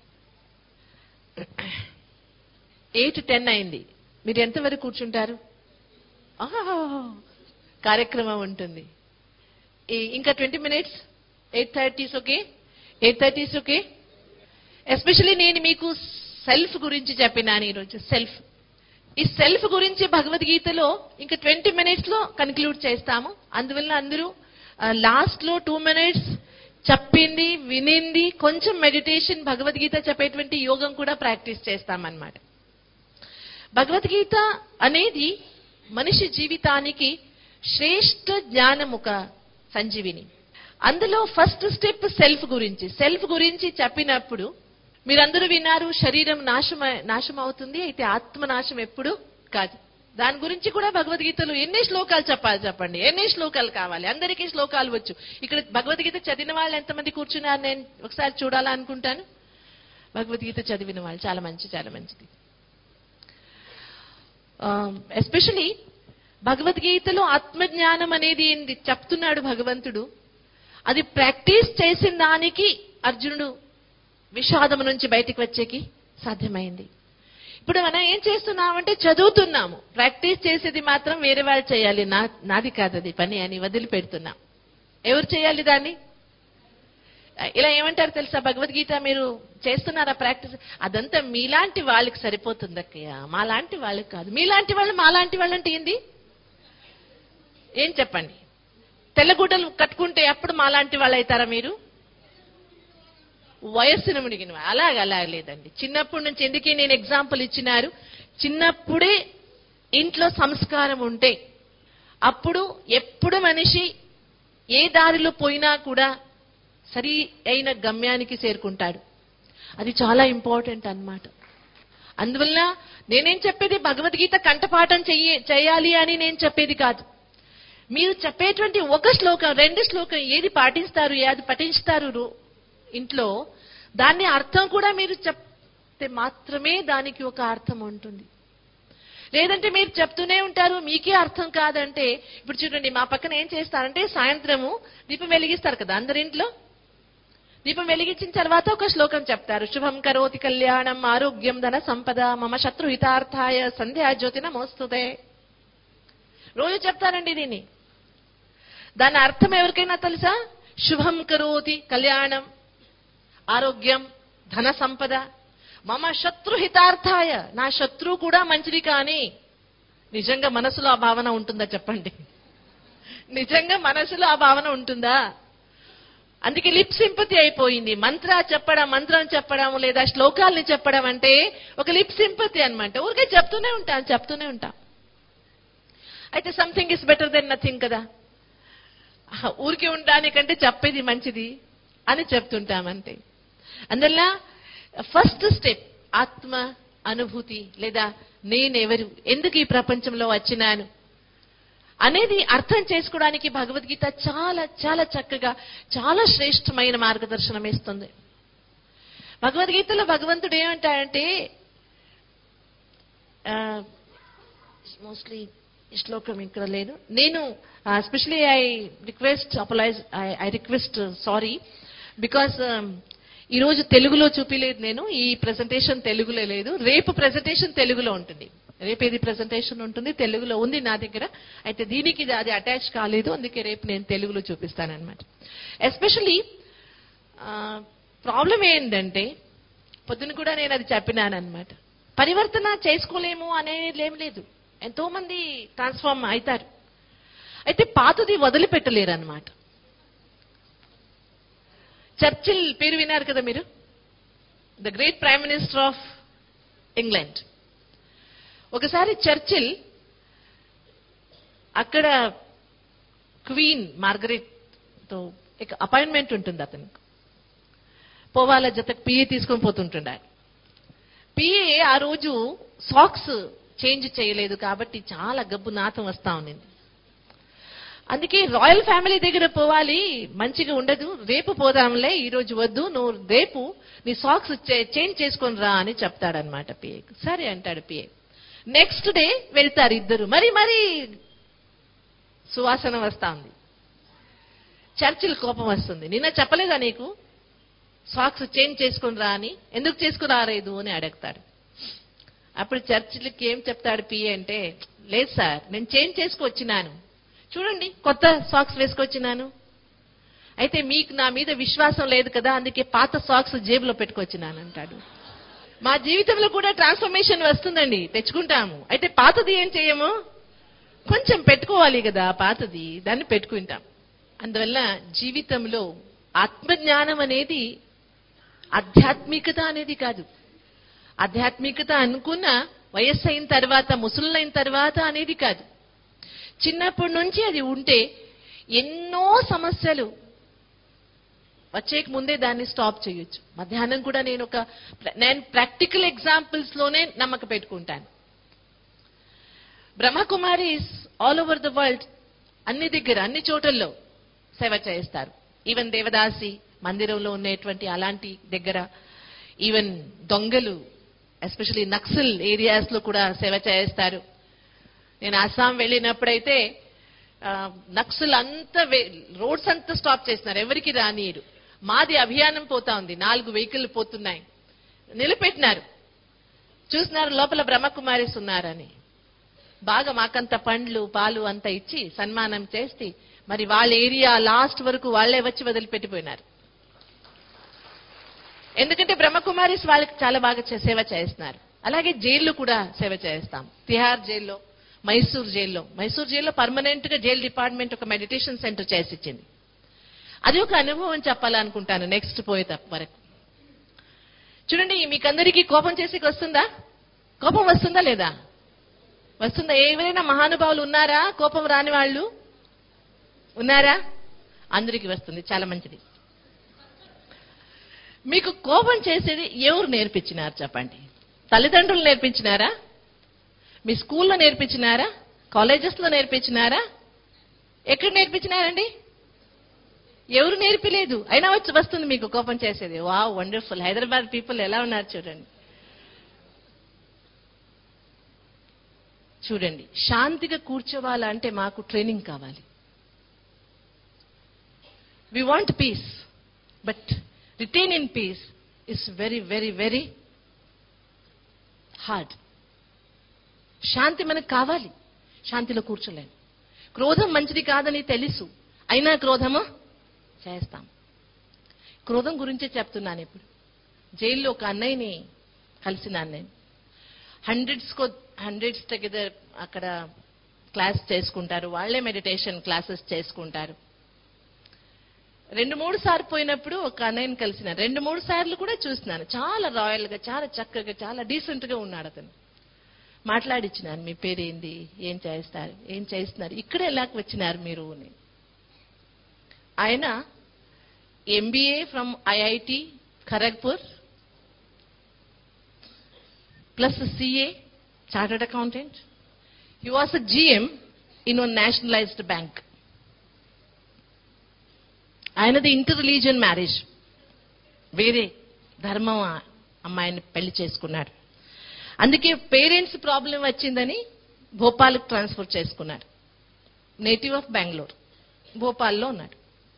ఎయిట్ టెన్ అయింది మీరు ఎంతవరకు కూర్చుంటారు ఆహా, కార్యక్రమం ఉంటుంది ఈ- ఇంకా twenty minutes eight thirties okay eight thirties okay especially నేను మీకు సెల్ఫ్ గురించి చెప్పినాను ఈరోజు సెల్ఫ్ ఈ సెల్ఫ్ గురించి భగవద్గీతలో ఇంకా ట్వంటీ మినిట్స్ లో కన్క్లూడ్ చేస్తాము అందువల్ల అందరూ లాస్ట్ లో టూ మినిట్స్ చెప్పింది వినింది కొంచెం మెడిటేషన్ భగవద్గీత చెప్పేటువంటి యోగం కూడా ప్రాక్టీస్ చేస్తామన్నమాట భగవద్గీత అనేది మనిషి జీవితానికి శ్రేష్ఠ జ్ఞానం ఒక సంజీవిని అందులో ఫస్ట్ స్టెప్ సెల్ఫ్ గురించి సెల్ఫ్ గురించి చెప్పినప్పుడు మీరందరూ విన్నారు శరీరం నాశం నాశం అవుతుంది అయితే ఆత్మ నాశం ఎప్పుడు కాదు దాని గురించి కూడా భగవద్గీతలో ఎన్ని శ్లోకాలు చెప్పాలి చెప్పండి ఎన్ని శ్లోకాలు కావాలి అందరికీ శ్లోకాలు వచ్చు ఇక్కడ భగవద్గీత చదివిన వాళ్ళు ఎంతమంది కూర్చున్నారు నేను ఒకసారి చూడాలనుకుంటాను భగవద్గీత చదివిన వాళ్ళు చాలా మంచి చాలా మంచిది ఎస్పెషలీ భగవద్గీతలో ఆత్మజ్ఞానం అనేది ఏంది చెప్తున్నాడు భగవంతుడు అది ప్రాక్టీస్ చేసిన దానికి అర్జునుడు విషాదం నుంచి బయటికి వచ్చేకి సాధ్యమైంది ఇప్పుడు మనం ఏం చేస్తున్నామంటే చదువుతున్నాము ప్రాక్టీస్ చేసేది మాత్రం వేరే వాళ్ళు చేయాలి నా నాది కాదు అది పని అని వదిలిపెడుతున్నాం ఎవరు చేయాలి దాన్ని ఇలా ఏమంటారు తెలుసా భగవద్గీత మీరు చేస్తున్నారా ప్రాక్టీస్ అదంతా మీలాంటి వాళ్ళకి సరిపోతుంది అక్కయ్య మాలాంటి వాళ్ళకి కాదు మీలాంటి వాళ్ళు మాలాంటి వాళ్ళు అంటే ఏంది ఏం చెప్పండి తెల్లగుడ్డలు కట్టుకుంటే అప్పుడు మాలాంటి వాళ్ళు అవుతారా మీరు వయస్సును మునిగిన వాళ్ళు. అలాగ అలా లేదండి చిన్నప్పటి నుంచి ఎందుకే నేను ఎగ్జాంపుల్ ఇచ్చినారు చిన్నప్పుడే ఇంట్లో సంస్కారం ఉంటే అప్పుడు ఎప్పుడు మనిషి ఏ దారిలో పోయినా కూడా సరి అయిన గమ్యానికి చేరుకుంటాడు అది చాలా ఇంపార్టెంట్ అన్నమాట అందువల్ల నేనేం చెప్పేది భగవద్గీత కంఠపాఠం చెయ్యి చేయాలి అని నేను చెప్పేది కాదు మీరు చెప్పేటువంటి ఒక శ్లోకం రెండు శ్లోకం ఏది పాటిస్తారు ఏది పఠిస్తారు రో- ఇంట్లో దాన్ని అర్థం కూడా మీరు చెప్తే మాత్రమే దానికి ఒక అర్థం ఉంటుంది లేదంటే మీరు చెప్తూనే ఉంటారు మీకే అర్థం కాదంటే ఇప్పుడు చూడండి మా పక్కన ఏం చేస్తారంటే సాయంత్రము దీపం వెలిగిస్తారు కదా అందరింట్లో దీపం వెలిగించిన తర్వాత ఒక శ్లోకం చెప్తారు శుభం కరోతి కళ్యాణం ఆరోగ్యం ధన సంపద మమ శత్రు హితార్థాయ సంధ్యా జ్యోతిన మోస్తుదే రోజు చెప్తారండి దీన్ని దాని అర్థం ఎవరికైనా తెలుసా శుభం కరోతి కళ్యాణం ఆరోగ్యం ధన సంపద మమ శత్రు హితార్థాయ నా శత్రువు కూడా మంచిది కానీ నిజంగా మనసులో ఆ భావన ఉంటుందా చెప్పండి నిజంగా మనసులో ఆ భావన ఉంటుందా అందుకే లిప్ సింపతి అయిపోయింది మంత్ర చెప్పడం మంత్రం చెప్పడం లేదా శ్లోకాల్ని చెప్పడం అంటే ఒక లిప్ సింపతి అన్నమాట ఊరికే చెప్తూనే ఉంటాం చెప్తూనే ఉంటాం అయితే something is better than nothing కదా ఆహా, ఊరికే ఉండడానికంటే చెప్పేది మంచిది అని చెప్తుంటాం అంతే అందువల్ల ఫస్ట్ స్టెప్ ఆత్మ అనుభూతి లేదా నేనెవరు ఎందుకు ఈ ప్రపంచంలో వచ్చినాను అనేది అర్థం చేసుకోవడానికి భగవద్గీత చాలా చాలా చక్కగా చాలా శ్రేష్టమైన మార్గదర్శనం ఇస్తుంది భగవద్గీతలో భగవంతుడు ఏమంటాడంటే మోస్ట్లీ ఈ శ్లోకం ఇక్కడ లేదు నేను specially I request apologise I request sorry because ఈ రోజు తెలుగులో చూపిలేదు నేను ఈ ప్రెజెంటేషన్ తెలుగులో లేదు రేపు ప్రెజెంటేషన్ తెలుగులో ఉంటుంది రేపు ఇది ప్రెజెంటేషన్ ఉంటుంది తెలుగులో ఉంది నా దగ్గర అయితే దీనికి ఇది- అది అటాచ్ కాలేదు అందుకే రేపు నేను తెలుగులో చూపిస్తానన్నమాట ఎస్పెషలీ ప్రాబ్లం ఏంటంటే పొద్దున కూడా నేను అది చెప్పినానమాట పరివర్తన చేసుకోలేము అనేది ఏం లేదు ఎంతో మంది ట్రాన్స్ఫార్మ్ అవుతారు అయితే పాతది వదిలిపెట్టలేరు అనమాట చర్చిల్ పేరు విన్నారు కదా మీరు the great prime minister of England ఒకసారి చర్చిల్ అక్కడ క్వీన్ మార్గరెట్ తో అపాయింట్మెంట్ ఉంటుంది అతనికి పోవాల జతకు పిఏ తీసుకొని పోతుంటున్నాడు పిఏ ఆ రోజు సాక్స్ చేంజ్ చేయలేదు కాబట్టి చాలా గబ్బు నాతం వస్తా ఉన్నింది అందుకే రాయల్ ఫ్యామిలీ దగ్గర పోవాలి మంచిగా ఉండదు రేపు పోదాంలే ఈ రోజు వద్దు నువ్వు రేపు నీ సాక్స్ చేంజ్ చేసుకొని రా అని చెప్తాడనమాట పిఏ సరే అంటాడు పిఏ నెక్స్ట్ డే వెళ్తారు ఇద్దరు మరి మరి సువాసన వస్తా ఉంది చర్చిల్ కోపం వస్తుంది నిన్న చెప్పలేదా నీకు సాక్స్ చేంజ్ చేసుకుని రా అని ఎందుకు చేసుకుని రాలేదు అని అడుగుతాడు అప్పుడు చర్చిలకి ఏం చెప్తాడు పిఏ అంటే లేదు సార్ నేను చేంజ్ చేసుకొచ్చినాను చూడండి కొత్త సాక్స్ వేసుకొచ్చినాను అయితే మీకు నా మీద విశ్వాసం లేదు కదా అందుకే పాత సాక్స్ జేబులో పెట్టుకొచ్చినాను అంటాడు మా జీవితంలో కూడా ట్రాన్స్ఫర్మేషన్ వస్తుందండి తెచ్చుకుంటాము అయితే పాతది ఏం చేయము కొంచెం పెట్టుకోవాలి కదా పాతది దాన్ని పెట్టుకుంటాం అందువల్ల జీవితంలో ఆత్మజ్ఞానం అనేది ఆధ్యాత్మికత అనేది కాదు ఆధ్యాత్మికత అనుకున్న వయస్సు అయిన తర్వాత ముసలైన తర్వాత అనేది కాదు చిన్నప్పటి నుంచి అది ఉంటే ఎన్నో సమస్యలు వచ్చేక ముందే దాన్ని స్టాప్ చేయొచ్చు మధ్యాహ్నం కూడా నేను ఒక నేను ప్రాక్టికల్ ఎగ్జాంపుల్స్ లోనే నమ్మక పెట్టుకుంటాను Brahma Kumaris all over the world అన్ని దగ్గర అన్ని చోటల్లో సేవ చేస్తారు ఈవెన్ దేవదాసి మందిరంలో ఉండేటువంటి అలాంటి దగ్గర ఈవెన్ దొంగలు ఎస్పెషలీ నక్సల్ ఏరియాస్ లో కూడా సేవ చేస్తారు నేను అస్సాం వెళ్ళినప్పుడైతే ఆ, నక్సల్ అంతా రోడ్స్ అంతా స్టాప్ చేస్తున్నారు ఎవరికి రానియరు మాది అభియానం పోతా ఉంది నాలుగు వెహికల్ పోతున్నాయి నిలబెట్టినారు చూస్తున్నారు లోపల బ్రహ్మకుమారిస్ ఉన్నారని బాగా మాకంత పండ్లు పాలు అంతా ఇచ్చి సన్మానం చేసి మరి వాళ్ళ ఏరియా లాస్ట్ వరకు వాళ్ళే వచ్చి వదిలిపెట్టిపోయినారు ఎందుకంటే బ్రహ్మకుమారిస్ వాళ్ళకి చాలా బాగా చే- సేవ చేస్తున్నారు అలాగే జైల్లో కూడా సేవ చేస్తాం తిహార్ జైల్లో మైసూర్ జైల్లో మైసూర్ జైల్లో పర్మనెంట్ గా జైల్ డిపార్ట్మెంట్ ఒక మెడిటేషన్ సెంటర్ చేసి ఇచ్చింది అది ఒక అనుభవం చెప్పాలనుకుంటాను నెక్స్ట్ పోయే తప్ప వరకు చూడండి మీకందరికీ కోపం చేసి వస్తుందా కోపం వస్తుందా లేదా వస్తుందా ఎవరైనా మహానుభావులు ఉన్నారా కోపం రాని వాళ్ళు ఉన్నారా అందరికీ వస్తుంది చాలా మంచిది మీకు కోపం చేసేది ఎవరు నేర్పించినారు చెప్పండి తల్లిదండ్రులు నేర్పించినారా మీ స్కూల్లో నేర్పించినారా కాలేజెస్లో నేర్పించినారా ఎక్కడ నేర్పించినారండి ఎవరు నేర్పిలేదు అయినా వచ్చి వస్తుంది మీకు కోపం చేసేది వా వండర్ఫుల్ హైదరాబాద్ పీపుల్ ఎలా ఉన్నారు చూడండి చూడండి శాంతిగా కూర్చోవాలంటే మాకు ట్రైనింగ్ కావాలి we want peace but retain in peace is very very very hard శాంతి మనకు కావాలి శాంతిలో కూర్చోలేము క్రోధం మంచిది కాదని తెలుసు అయినా క్రోధము చేస్తాం క్రోధం గురించే చెప్తున్నాను ఇప్పుడు జైల్లో ఒక అన్నయ్యని కలిసినాను నేను హండ్రెడ్స్ కో హండ్రెడ్స్ దగ్గర అక్కడ క్లాస్ చేసుకుంటారు వాళ్ళే మెడిటేషన్ క్లాసెస్ చేసుకుంటారు రెండు మూడు సార్లు పోయినప్పుడు ఒక అన్నయ్యని కలిసిన రెండు మూడు సార్లు కూడా చూసినాను చాలా రాయల్ గా చాలా చక్కగా చాలా డీసెంట్ గా ఉన్నాడు అతను మాట్లాడిచ్చినాను మీ పేరు ఏంది ఏం చేస్తారు ఏం చేస్తున్నారు ఇక్కడ ఎలా వచ్చినారు మీరు అని ఆయన MBA from IIT Kharagpur plus CA chartered accountant he was a GM in one nationalized bank ఆయనది ఇంటర్ రిలీజియన్ మ్యారేజ్ వేరే ధర్మం ఆ అమ్మాయిని పెళ్లి చేసుకున్నాడు అందుకే పేరెంట్స్ ప్రాబ్లం వచ్చిందని భోపాల్కి ట్రాన్స్ఫర్ చేసుకున్నాడు నేటివ్ ఆఫ్ బెంగళూరు భోపాల్లో ఉన్నాడు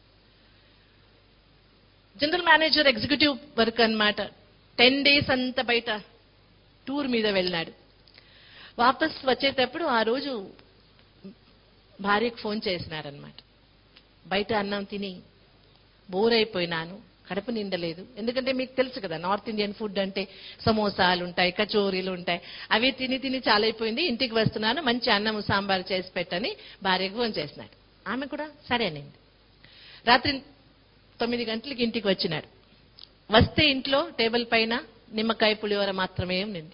జనరల్ మేనేజర్ ఎగ్జిక్యూటివ్ వర్క్ అన్నమాట టెన్ డేస్ అంతా బయట టూర్ మీద వెళ్ళాడు వాపస్ వచ్చేటప్పుడు ఆ రోజు భార్యకు ఫోన్ చేసినారనమాట బయట అన్నం తిని బోర్ అయిపోయినాను కడుపు నిండలేదు ఎందుకంటే మీకు తెలుసు కదా నార్త్ ఇండియన్ ఫుడ్ అంటే సమోసాలు ఉంటాయి కచోరీలు ఉంటాయి అవి తిని తిని చాలా అయిపోయింది ఇంటికి వస్తున్నాను మంచి అన్నం సాంబార్ చేసి పెట్టని భార్యకు ఫోన్ చేసినాడు ఆమె కూడా సరేనండి రాత్రి తొమ్మిది గంటలకి ఇంటికి వచ్చినాడు వస్తే ఇంట్లో టేబుల్ పైన నిమ్మకాయ పులిహోర మాత్రమే ఉండింది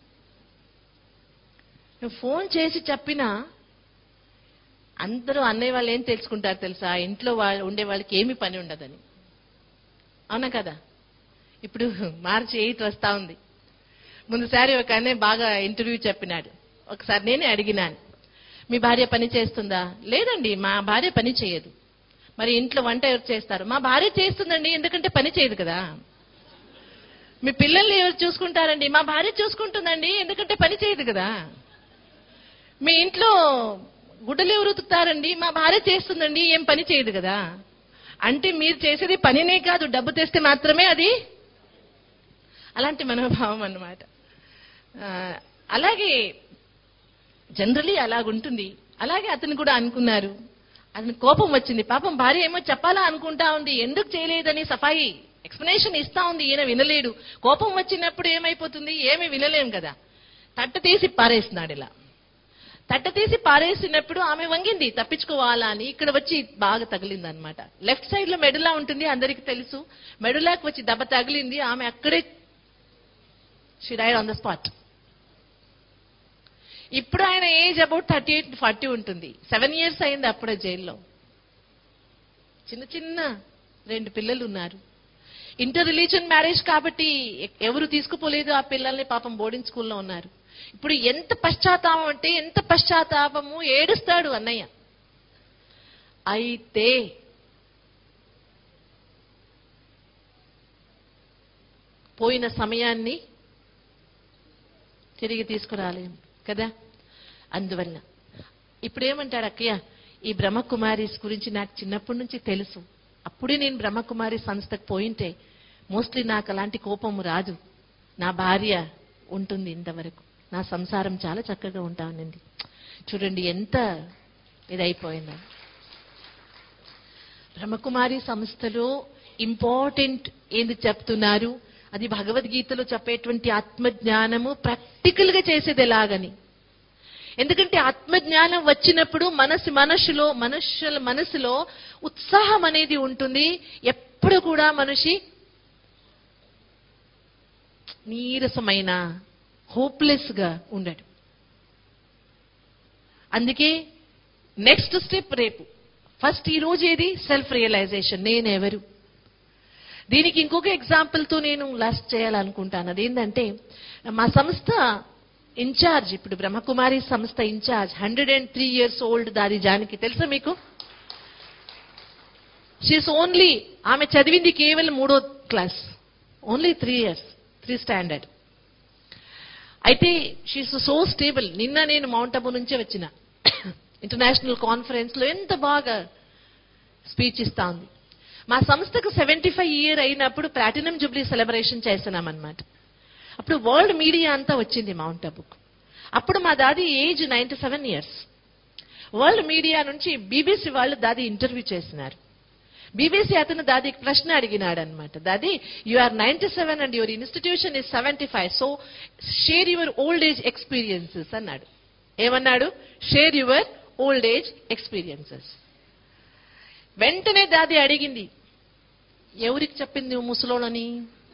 నువ్వు ఫోన్ చేసి చెప్పినా అందరూ అన్నయ్య వాళ్ళు ఏం తెలుసుకుంటారు తెలుసా ఇంట్లో వాళ్ళు ఉండే వాళ్ళకి ఏమీ పని ఉండదని అవునా కదా ఇప్పుడు మార్చి ఎయిట్ వస్తా ఉంది ముందుసారి ఒక అన్నయ్య బాగా ఇంటర్వ్యూ చెప్పినాడు ఒకసారి నేనే అడిగినాను మీ భార్య పని చేస్తుందా లేదండి మా భార్య పని చేయదు మరి ఇంట్లో వంట ఎవరు చేస్తారు మా భార్య చేస్తుందండి ఎందుకంటే పని చేయదు కదా మీ పిల్లల్ని ఎవరు చూసుకుంటారండి మా భార్య చూసుకుంటుందండి ఎందుకంటే పని చేయదు కదా మీ ఇంట్లో గుడ్డలు ఎవరు ఉతుకుతారండి మా భార్య చేస్తుందండి ఏం పని చేయదు కదా అంటే మీరు చేసేది పనినే కాదు డబ్బు తెస్తే మాత్రమే అది అలాంటి మనోభావం అన్నమాట ఆ, అలాగే జనరలీ అలాగుంటుంది అలాగే అతను కూడా అనుకున్నారు అతని కోపం వచ్చింది పాపం భార్య ఏమో చెప్పాలా అనుకుంటా ఉంది ఎందుకు చేయలేదని సఫాయి ఎక్స్ప్లెనేషన్ ఇస్తా ఉంది ఈయన వినలేడు కోపం వచ్చినప్పుడు ఏమైపోతుంది ఏమి వినలేం కదా తట్ట తీసి పారేస్తున్నాడు ఇలా తట్ట తీసి పారేసినప్పుడు ఆమె వంగింది తప్పించుకోవాలా అని ఇక్కడ వచ్చి బాగా తగిలింది అనమాట లెఫ్ట్ సైడ్ లో మెడులా ఉంటుంది అందరికి తెలుసు మెడులాకి వచ్చి దెబ్బ తగిలింది ఆమె అక్కడే she died on the spot ఇప్పుడు ఆయన age about thirty eight forty ఉంటుంది సెవెన్ ఇయర్స్ అయింది అప్పుడే జైల్లో చిన్న చిన్న రెండు పిల్లలు ఉన్నారు ఇంటర్ రిలీజన్ మ్యారేజ్ కాబట్టి ఎ- ఎవరు తీసుకుపోలేదు ఆ పిల్లల్ని పాపం బోర్డింగ్ స్కూల్లో ఉన్నారు ఇప్పుడు ఎంత పశ్చాత్తాపం అంటే ఎంత పశ్చాత్తాపము ఏడుస్తాడు అన్నయ్య అయితే పోయిన సమయాన్ని తిరిగి తీసుకురాలేము కదా అందువల్ల ఇప్పుడు ఏమంటాడు అక్కయ్య ఈ బ్రహ్మకుమారిస్ గురించి నాకు చిన్నప్పటి నుంచి తెలుసు అప్పుడే నేను బ్రహ్మకుమారి సంస్థకు పోయింటే మోస్ట్లీ నాకు అలాంటి కోపం రాదు నా భార్య ఉంటుంది ఇంతవరకు నా సంసారం చాలా చక్కగా ఉంటా ఉన్నింది చూడండి ఎంత ఇదైపోయిందో బ్రహ్మకుమారి సంస్థలో ఇంపార్టెంట్ ఏంది చెప్తున్నారు అది భగవద్గీతలో చెప్పేటువంటి ఆత్మజ్ఞానము ప్రాక్టికల్ గా చేసేది ఎలాగని ఎందుకంటే ఆత్మజ్ఞానం వచ్చినప్పుడు మనసు మనసులో మనుషుల మనసులో ఉత్సాహం అనేది ఉంటుంది ఎప్పుడు కూడా మనిషి నీరసమైన హోప్లెస్ గా ఉండడు అందుకే నెక్స్ట్ స్టెప్ రేపు ఫస్ట్ ఈ రోజు ఏది సెల్ఫ్ రియలైజేషన్ నేనెవరు దీనికి ఇంకొక ఎగ్జాంపుల్ తో నేను లాస్ట్ చేయాలనుకుంటాను అదేంటంటే మా సంస్థ ఇన్ఛార్జ్ ఇప్పుడు బ్రహ్మకుమారి సంస్థ incharge hundred and three years old Dadi Janki తెలుసా మీకు షీస్ ఓన్లీ ఆమె చదివింది కేవలం మూడో class only three years three standard అయితే షీస్ సో స్టేబుల్ నిన్న నేను మౌంట్ అబు నుంచే వచ్చిన ఇంటర్నేషనల్ కాన్ఫరెన్స్ లో ఎంత బాగా స్పీచ్ ఇస్తా ఉంది మా సంస్థకు సెవెంటీ ఫైవ్ ఇయర్ అయినప్పుడు ప్లాటినం జూబ్లీ సెలబ్రేషన్ చేస్తున్నామన్నమాట అప్పుడు వరల్డ్ మీడియా అంతా వచ్చింది మౌంట్ అబుకు అప్పుడు మా Dadi age ninety seven years world media నుంచి బీబీసీ వాళ్ళు దాది ఇంటర్వ్యూ చేసినారు బీబీసీ అతను దాదికి ప్రశ్న అడిగినాడు అనమాట Dadi you are ninety seven and your institution is seventy five so share your old age experiences అన్నాడు ఏమన్నాడు share your old age experiences వెంటనే దాది అడిగింది ఎవరికి చెప్పింది నువ్వు ముసలోళ్ళని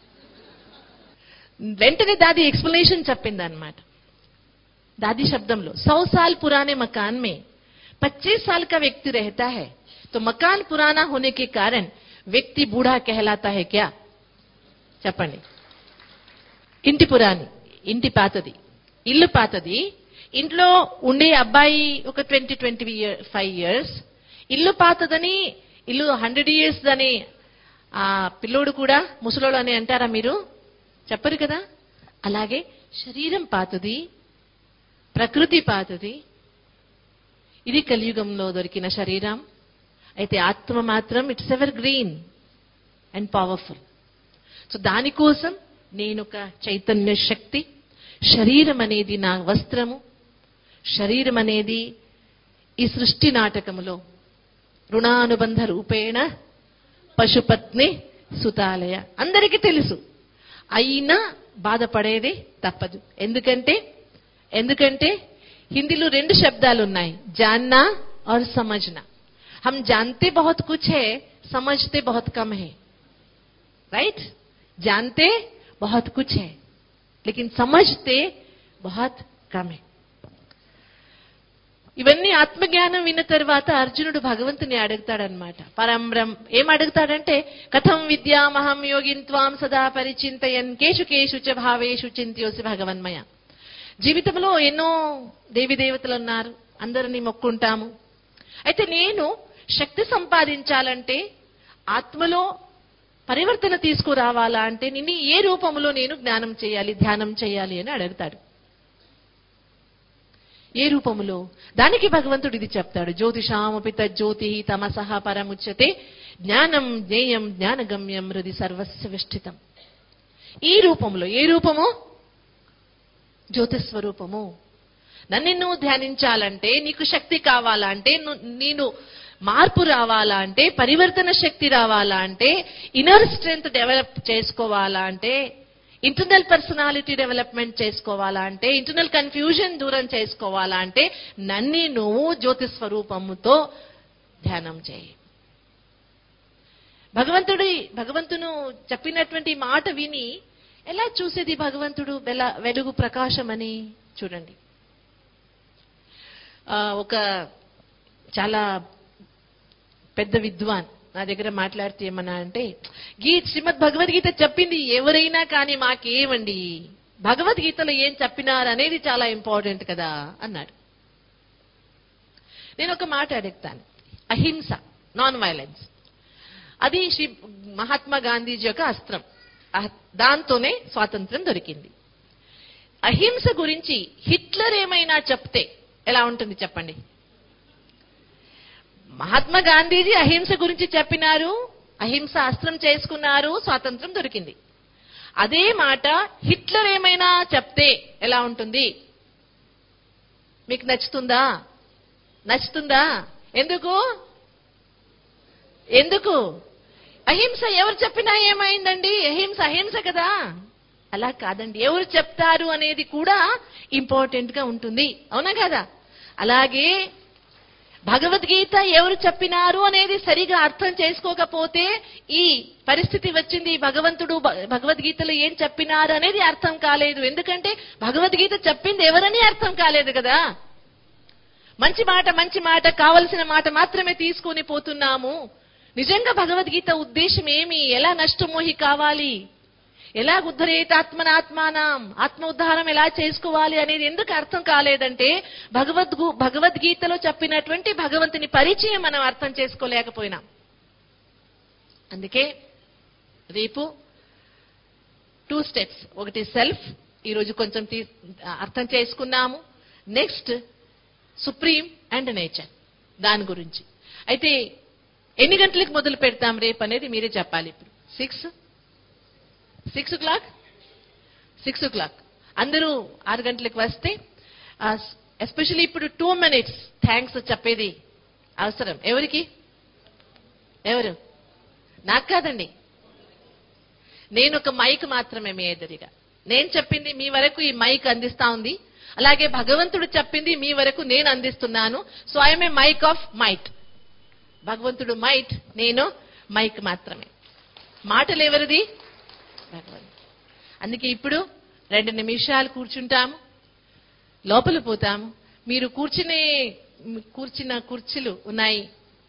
వెంటనే దాది ఎక్స్ప్లెనేషన్ చెప్పింది అనమాట दादी शब्दम लो सौ साल पुराने मकान में पच्चीस साल का व्यक्ति रहता है तो मकान पुराना होने के कारण व्यक्ति बूढ़ा कहलाता है क्या చెప్పండి ఇంటి పురాణి ఇంటి పాతది ఇల్లు పాతది ఇంట్లో ఉండే అబ్బాయి ఒక ట్వంటీ ట్వంటీ ఫైవ్ ఇయర్స్ ఇల్లు పాతదని ఇల్లు హండ్రెడ్ ఇయర్స్ అని ఆ పిల్లోడు కూడా ముసలోడు అని అంటారా మీరు చెప్పరు కదా అలాగే శరీరం పాతది ప్రకృతి పాతది ఇది కలియుగంలో దొరికిన శరీరం అయితే ఆత్మ మాత్రం it's ever green and powerful so దానికోసం నేను ఒక చైతన్య శక్తి శరీరం అనేది నా వస్త్రము శరీరం అనేది ఈ సృష్టి నాటకములో రుణానుబంధ రూపేణ పశుపత్ని సుతాలయ అందరికీ తెలుసు అయినా బాధపడేది తప్పదు ఎందుకంటే ఎందుకంటే హిందీలో రెండు శబ్దాలు ఉన్నాయి జాన్నా और समझना हम जानते बहुत कुछ है समझते बहुत कम है राइट जानते बहुत कुछ है लेकिन समझते बहुत कम है ఇవన్నీ ఆత్మజ్ఞానం విన్న తర్వాత అర్జునుడు భగవంతుని అడుగుతాడనమాట పరంబ్రం ఏం అడుగుతాడంటే కథం విద్యామహం యోగిన్త్వాం సదా పరిచింతయన్ కేషు కేషు చ భావేషు చింత్యోసి భగవన్మయ జీవితంలో ఎన్నో దేవి దేవతలు ఉన్నారు అందరినీ మొక్కుంటాము అయితే నేను శక్తి సంపాదించాలంటే ఆత్మలో పరివర్తన తీసుకురావాలా అంటే నిన్ను ఏ రూపంలో నేను జ్ఞానం చేయాలి ధ్యానం చేయాలి అని అడుగుతాడు ఏ రూపములో దానికి భగవంతుడు ఇది చెప్తాడు జ్యోతిషామపి తజ్యోతి తమసహ పరముచ్యతే జ్ఞానం జ్ఞేయం జ్ఞానగమ్యం హృది సర్వస్య విష్ఠితం ఈ రూపంలో ఏ రూపము జ్యోతిస్వరూపము నన్ను నువ్వు ధ్యానించాలంటే నీకు శక్తి కావాలంటే ను- నేను మార్పు రావాలా అంటే పరివర్తన శక్తి రావాలా అంటే ఇన్నర్ స్ట్రెంగ్త్ డెవలప్ చేసుకోవాలా అంటే ఇంటర్నల్ పర్సనాలిటీ డెవలప్మెంట్ చేసుకోవాలా అంటే ఇంటర్నల్ కన్ఫ్యూజన్ దూరం చేసుకోవాలా అంటే నన్ను నువ్వు జ్యోతి స్వరూపముతో ధ్యానం చేయి భగవంతుడి భగవంతును చెప్పినటువంటి మాట విని ఎలా చూసేది భగవంతుడు వెల- వెలుగు ప్రకాశం అని చూడండి ఆ, ఒక చాలా పెద్ద విద్వాన్ నా దగ్గర మాట్లాడితే ఏమన్నా అంటే గీ శ్రీమద్ భగవద్గీత చెప్పింది ఎవరైనా కానీ మాకేమండి భగవద్గీతలో ఏం చెప్పినారు అనేది చాలా ఇంపార్టెంట్ కదా అన్నాడు నేను ఒక మాట అడుగుతాను అహింస నాన్ వైలెన్స్ అది శ్రీ మహాత్మా గాంధీజీ యొక్క అస్త్రం ఆ- దాంతోనే స్వాతంత్రం దొరికింది అహింస గురించి హిట్లర్ ఏమైనా చెప్తే ఎలా ఉంటుంది చెప్పండి మహాత్మా గాంధీజీ అహింస గురించి చెప్పినారు అహింస అస్త్రం చేసుకున్నారు స్వాతంత్రం దొరికింది అదే మాట హిట్లర్ ఏమైనా చెప్తే ఎలా ఉంటుంది మీకు నచ్చుతుందా నచ్చుతుందా ఎందుకు ఎందుకు అహింస ఎవరు చెప్పినా ఏమైందండి అహింస అహింస కదా అలా కాదండి ఎవరు చెప్తారు అనేది కూడా ఇంపార్టెంట్ గా ఉంటుంది అవునా కదా అలాగే భగవద్గీత ఎవరు చెప్పినారు అనేది సరిగా అర్థం చేసుకోకపోతే ఈ పరిస్థితి వచ్చింది భగవంతుడు భ- భగవద్గీతలో ఏం చెప్పినారు అనేది అర్థం కాలేదు ఎందుకంటే భగవద్గీత చెప్పింది ఎవరని అర్థం కాలేదు కదా మంచి మాట మంచి మాట కావలసిన మాట మాత్రమే తీసుకొని పోతున్నాము నిజంగా భగవద్గీత ఉద్దేశం ఏమి ఎలా నష్టమోహి కావాలి ఎలా ఉద్ధరేత ఆత్మనాత్మానం ఆత్మ ఉద్ధారం ఎలా చేసుకోవాలి అనేది ఎందుకు అర్థం కాలేదంటే భగవద్గు భగవద్గీతలో చెప్పినటువంటి భగవంతుని పరిచయం మనం అర్థం చేసుకోలేకపోయినాం అందుకే రేపు టూ స్టెప్స్ ఒకటి సెల్ఫ్ ఈరోజు కొంచెం తీ- అర్థం చేసుకున్నాము నెక్స్ట్ సుప్రీం అండ్ నేచర్ దాని గురించి అయితే ఎన్ని గంటలకు మొదలు పెడతాం రేపు అనేది మీరే చెప్పాలి ఇప్పుడు six six o'clock six o'clock అందరూ ఆరు గంటలకు వస్తే ఎస్పెషల్లీ ఇప్పుడు టూ మినిట్స్ థ్యాంక్స్ చెప్పేది అవసరం ఎవరికి ఎవరు నాకు కాదండి నేను ఒక మైక్ మాత్రమే మీ ఎదురుగా నేను చెప్పింది మీ వరకు ఈ మైక్ అందిస్తా ఉంది అలాగే భగవంతుడు చెప్పింది మీ వరకు నేను అందిస్తున్నాను so I'm a mic of might భగవంతుడు మైట్ నేను మైక్ మాత్రమే మాటలు ఎవరిది భగవంతుడు అందుకే ఇప్పుడు రెండు నిమిషాలు కూర్చుంటాము లోపల పోతాము మీరు కూర్చునే కూర్చున్న కుర్చీలు ఉన్నాయి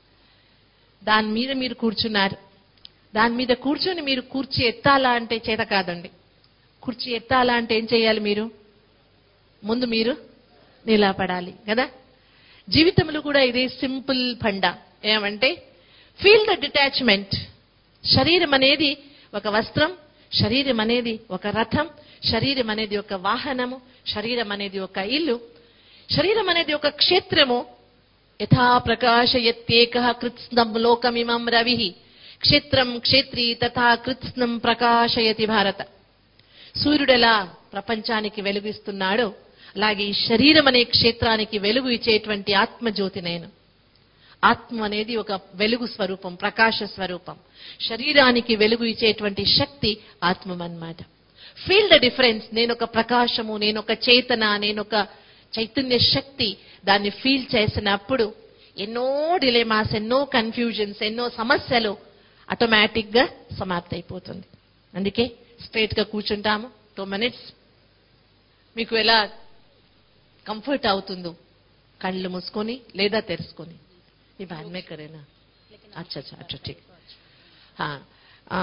దాని మీద మీరు కూర్చున్నారు దాని మీద కూర్చొని మీరు కుర్చీ ఎత్తాలా అంటే చేత కాదండి కుర్చీ ఎత్తాలా అంటే ఏం చేయాలి మీరు ముందు మీరు నిలబడాలి కదా జీవితంలో కూడా ఇదే సింపుల్ ఫండ ఏమంటే ఫీల్ ద డిటాచ్మెంట్ శరీరం అనేది ఒక వస్త్రం శరీరం అనేది ఒక రథం శరీరం అనేది ఒక వాహనము శరీరం అనేది ఒక ఇల్లు శరీరం అనేది ఒక క్షేత్రము యథా ప్రకాశయత్యేక కృత్స్నం లోకమిమం రవి క్షేత్రం క్షేత్రి తథా కృత్స్నం ప్రకాశయతి భారత సూర్యుడెలా ప్రపంచానికి వెలుగిస్తున్నాడో అలాగే ఈ శరీరం అనే క్షేత్రానికి వెలుగు ఇచ్చేటువంటి ఆత్మజ్యోతి నేను ఆత్మ అనేది ఒక వెలుగు స్వరూపం ప్రకాశ స్వరూపం శరీరానికి వెలుగు ఇచ్చేటువంటి శక్తి ఆత్మ అన్నమాట ఫీల్ ద డిఫరెన్స్ నేను ఒక ప్రకాశము నేను ఒక చేతన నేను ఒక చైతన్య శక్తి దాన్ని ఫీల్ చేసినప్పుడు ఎన్నో డిలేమాస్ ఎన్నో కన్ఫ్యూజన్స్ ఎన్నో సమస్యలు ఆటోమేటిక్ గా సమాప్తి అయిపోతుంది అందుకే స్ట్రైట్ గా కూర్చుంటాము టూ మినిట్స్ మీకు ఎలా కంఫర్ట్ అవుతుందో కళ్ళు మూసుకొని లేదా తెరుచుకొని ఈ बाद में करे ना अच्छा अच्छा अच्छा ठीक हाँ ఆ,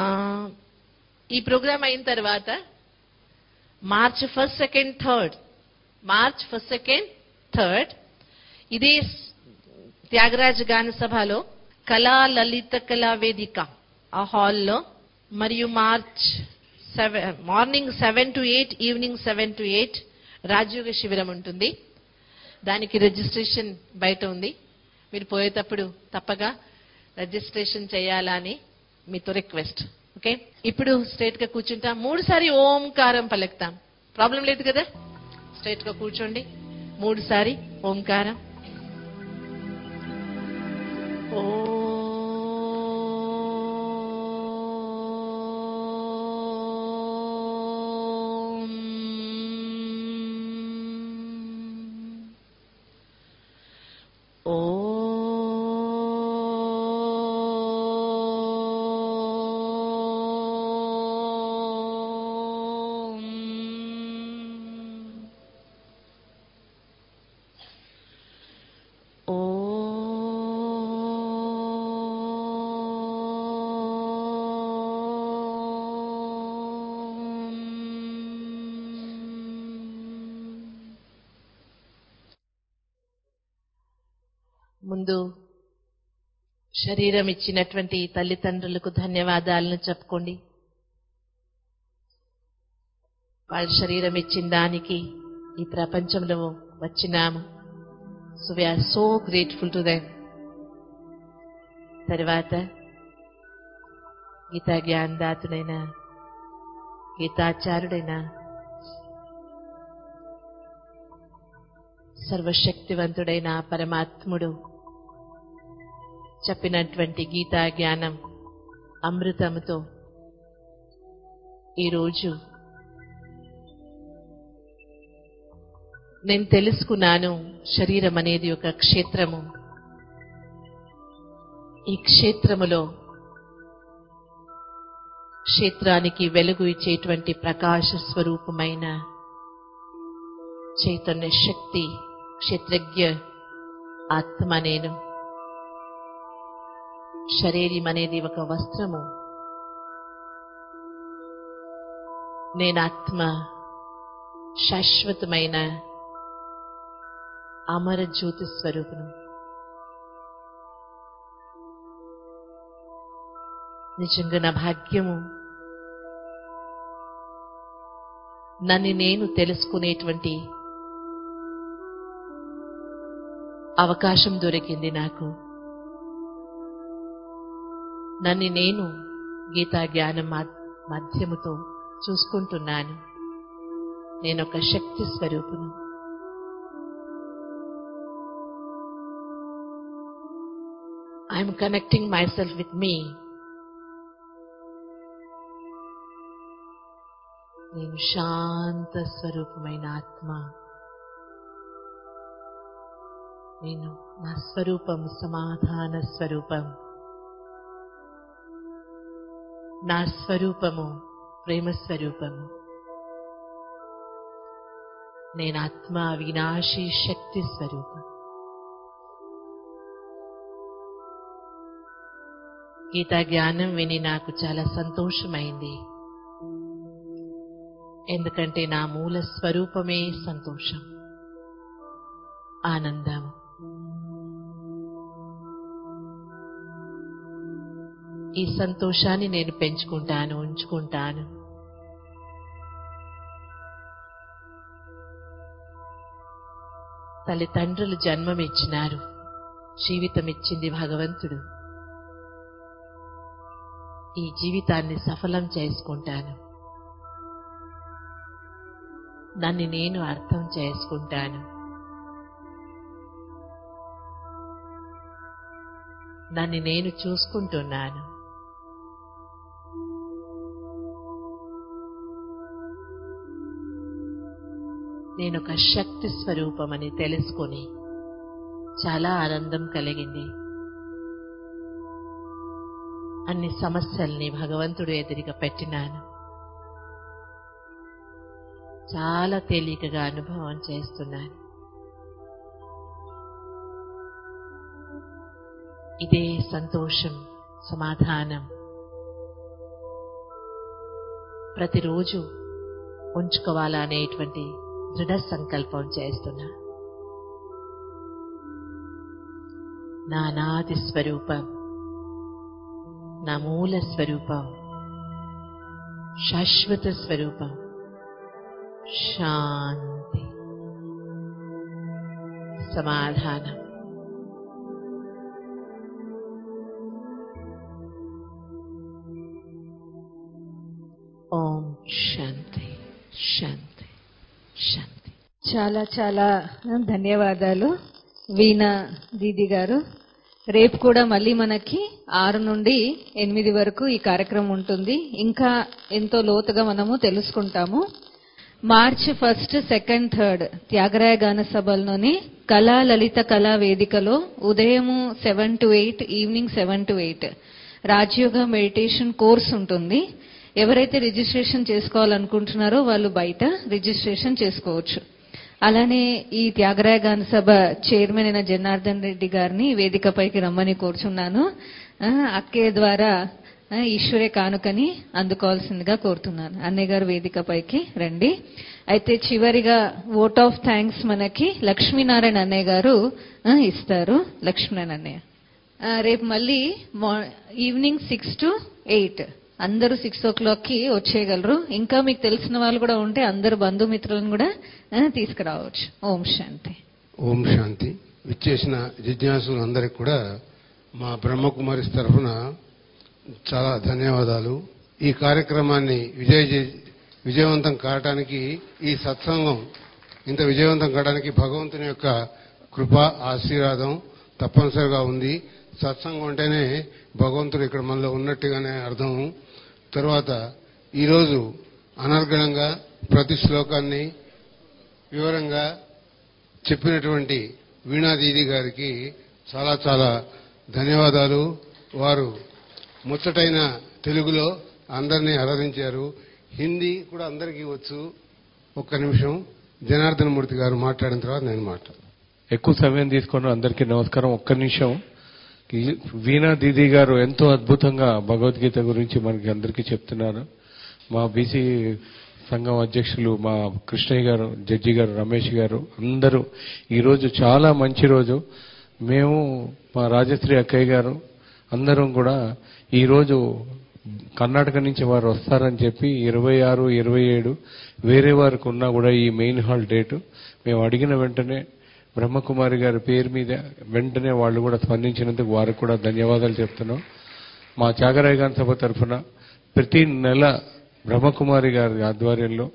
ఈ ప్రోగ్రామ్ అయిన తర్వాత March first second third March first second third ఇదే స్- త్యాగరాజ గాన సభలో కళా లలిత కళా వేదిక ఆ హాల్లో మరియు March seven morning seven to eight evening seven to eight Rajyoga శిబిరం ఉంటుంది దానికి రిజిస్ట్రేషన్ బయట ఉంది మీరు పోయేటప్పుడు తప్పగా రిజిస్ట్రేషన్ చేయాలని మీతో రిక్వెస్ట్ ఓకే ఇప్పుడు స్ట్రైట్ గా కూర్చుంటాం మూడు సారి ఓంకారం పలుకుతాం ప్రాబ్లం లేదు కదా స్ట్రైట్ గా కూర్చోండి మూడు సారి ఓంకారం ఓం ఓం ముందు శరీరం ఇచ్చినటువంటి తల్లిదండ్రులకు ధన్యవాదాలను చెప్పుకోండి వాళ్ళ శరీరం ఇచ్చిన దానికి ఈ ప్రపంచంలో వచ్చినాము so we are so grateful to them తర్వాత గీతా జ్ఞానదాతునైన గీతాచారుడైన సర్వశక్తివంతుడైన పరమాత్ముడు చెప్పినటువంటి గీతా జ్ఞానం అమృతముతో ఈరోజు నేను తెలుసుకున్నాను శరీరం అనేది ఒక క్షేత్రము ఈ క్షేత్రములో క్షేత్రానికి వెలుగు ఇచ్చేటువంటి ప్రకాశ స్వరూపమైన చైతన్య శక్తి క్షేత్రజ్ఞ ఆత్మ నేను శరీరం అనేది ఒక వస్త్రము నేను ఆత్మ శాశ్వతమైన అమర జ్యోతి స్వరూపను నిజంగా నా భాగ్యము నన్ను నేను తెలుసుకునేటువంటి అవకాశం దొరికింది నాకు నన్ను నేను గీతా జ్ఞానం మా- మాధ్యముతో చూసుకుంటున్నాను నేను ఒక శక్తి స్వరూపును I'm connecting my self with మీ నేను శాంత స్వరూపమైన ఆత్మ నేను నా స్వరూపం సమాధాన స్వరూపం నా స్వరూపము ప్రేమ స్వరూపము నేను ఆత్మ వినాశీ శక్తి స్వరూపం గీతా జ్ఞానం విని నాకు చాలా సంతోషమైంది ఎందుకంటే నా మూల స్వరూపమే సంతోషం ఆనందం ఈ సంతోషాన్ని నేను పెంచుకుంటాను ఉంచుకుంటాను తల్లిదండ్రులు జన్మమిచ్చినారు జీవితం ఇచ్చింది భగవంతుడు ఈ జీవితాన్ని సఫలం చేసుకుంటాను నన్ను నేను అర్థం చేసుకుంటాను నన్ను నేను చూసుకుంటున్నాను నేను ఒక శక్తి స్వరూపమని తెలుసుకొని చాలా ఆనందం కలిగింది అన్ని సమస్యల్ని భగవంతుడు ఎదురుగా పెట్టినాను చాలా తేలికగా అనుభవం చేస్తున్నాను ఇదే సంతోషం సమాధానం ప్రతిరోజు ఉంచుకోవాలా అనేటువంటి దృఢ సంకల్పం చేస్తున్నా నా నాది స్వరూపం నా మూల స్వరూపం శాశ్వత స్వరూపం శాంతి సమాధానం ఓం శాంతి శాంతి శాంతి చాలా చాలా ధన్యవాదాలు వీణా దీది గారు రేపు కూడా మళ్ళీ మనకి ఆరు నుండి ఎనిమిది వరకు ఈ కార్యక్రమం ఉంటుంది ఇంకా ఎంతో లోతుగా మనము తెలుసుకుంటాము March first second third Thyagaraya Gana సభల్లోని కళా లలిత కళా వేదికలో ఉదయము seven to eight evening seven to eight Rajyoga meditation course ఉంటుంది ఎవరైతే రిజిస్ట్రేషన్ చేసుకోవాలనుకుంటున్నారో వాళ్ళు బయట రిజిస్ట్రేషన్ చేసుకోవచ్చు అలానే ఈ త్యాగరాయ గాన సభ చైర్మన్ అయిన జనార్దన్ రెడ్డి గారిని వేదికపైకి రమ్మని కోరుచున్నాను ఆ, అక్కయ్య ద్వారా ఆ, ఈశ్వరే కానుకని అందుకోవాల్సిందిగా కోరుతున్నాను అన్నయ్య గారు వేదికపైకి రండి అయితే చివరిగా ఓట్ ఆఫ్ థ్యాంక్స్ మనకి లక్ష్మీనారాయణ అన్నయ్య గారు ఆ, ఇస్తారు లక్ష్మీనారాయణ అన్నయ్య ఆ, రేపు మళ్ళీ మా- ఈవినింగ్ సిక్స్ టు ఎయిట్ అందరూ సిక్స్ ఓ క్లాక్ కి వచ్చేయగలరు ఇంకా మీకు తెలిసిన వాళ్ళు కూడా ఉంటే అందరు బంధుమిత్రులను కూడా ఆ, తీసుకురావచ్చు ఓం శాంతి ఓం శాంతి విచ్చేసిన జిజ్ఞాసులందరికీ కూడా మా బ్రహ్మకుమారి తరఫున చాలా ధన్యవాదాలు ఈ కార్యక్రమాన్ని విజయ విజయవంతం కావటానికి ఈ సత్సంగం ఇంత విజయవంతం కావడానికి భగవంతుని యొక్క కృప ఆశీర్వాదం తప్పనిసరిగా ఉంది సత్సంగం అంటేనే భగవంతుడు ఇక్కడ మనలో ఉన్నట్టుగానే అర్థం తర్వాత ఈరోజు అనర్గళంగా ప్రతి శ్లోకాన్ని వివరంగా చెప్పినటువంటి వీణా దీది గారికి చాలా చాలా ధన్యవాదాలు వారు ముచ్చటైన తెలుగులో అందరినీ అలరించారు హిందీ కూడా అందరికీ వచ్చు ఒక్క నిమిషం జనార్దన మూర్తి గారు మాట్లాడిన తర్వాత నేను మాట్లాడు ఎక్కువ సమయం తీసుకున్న అందరికీ నమస్కారం ఒక్క నిమిషం ఈ వీణా దీదీ గారు ఎంతో అద్భుతంగా భగవద్గీత గురించి మనకి అందరికీ చెప్తున్నారు మా బీసీ సంఘం అధ్యక్షులు మా కృష్ణయ్య గారు జడ్జి గారు రమేష్ గారు అందరూ ఈరోజు చాలా మంచి రోజు మేము మా రాజశ్రీ అక్కయ్య గారు అందరం కూడా ఈరోజు కర్ణాటక నుంచి వారు వస్తారని చెప్పి ఇరవై ఆరు ఇరవై ఏడు వేరే వారికి ఉన్నా కూడా ఈ మెయిన్ హాల్ డేటు మేము అడిగిన వెంటనే బ్రహ్మకుమారి గారి పేరు మీద వెంటనే వాళ్ళు కూడా స్పందించినందుకు వారికి కూడా ధన్యవాదాలు చెప్తున్నాం మా త్యాగరాయ గారి సభ తరఫున ప్రతి నెల బ్రహ్మకుమారి గారి ఆధ్వర్యంలో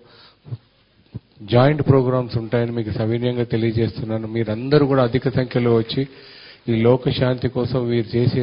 జాయింట్ ప్రోగ్రామ్స్ ఉంటాయని మీకు సవినయంగా తెలియజేస్తున్నాను మీరందరూ కూడా అధిక సంఖ్యలో వచ్చి ఈ లోక శాంతి కోసం వీరు చేసే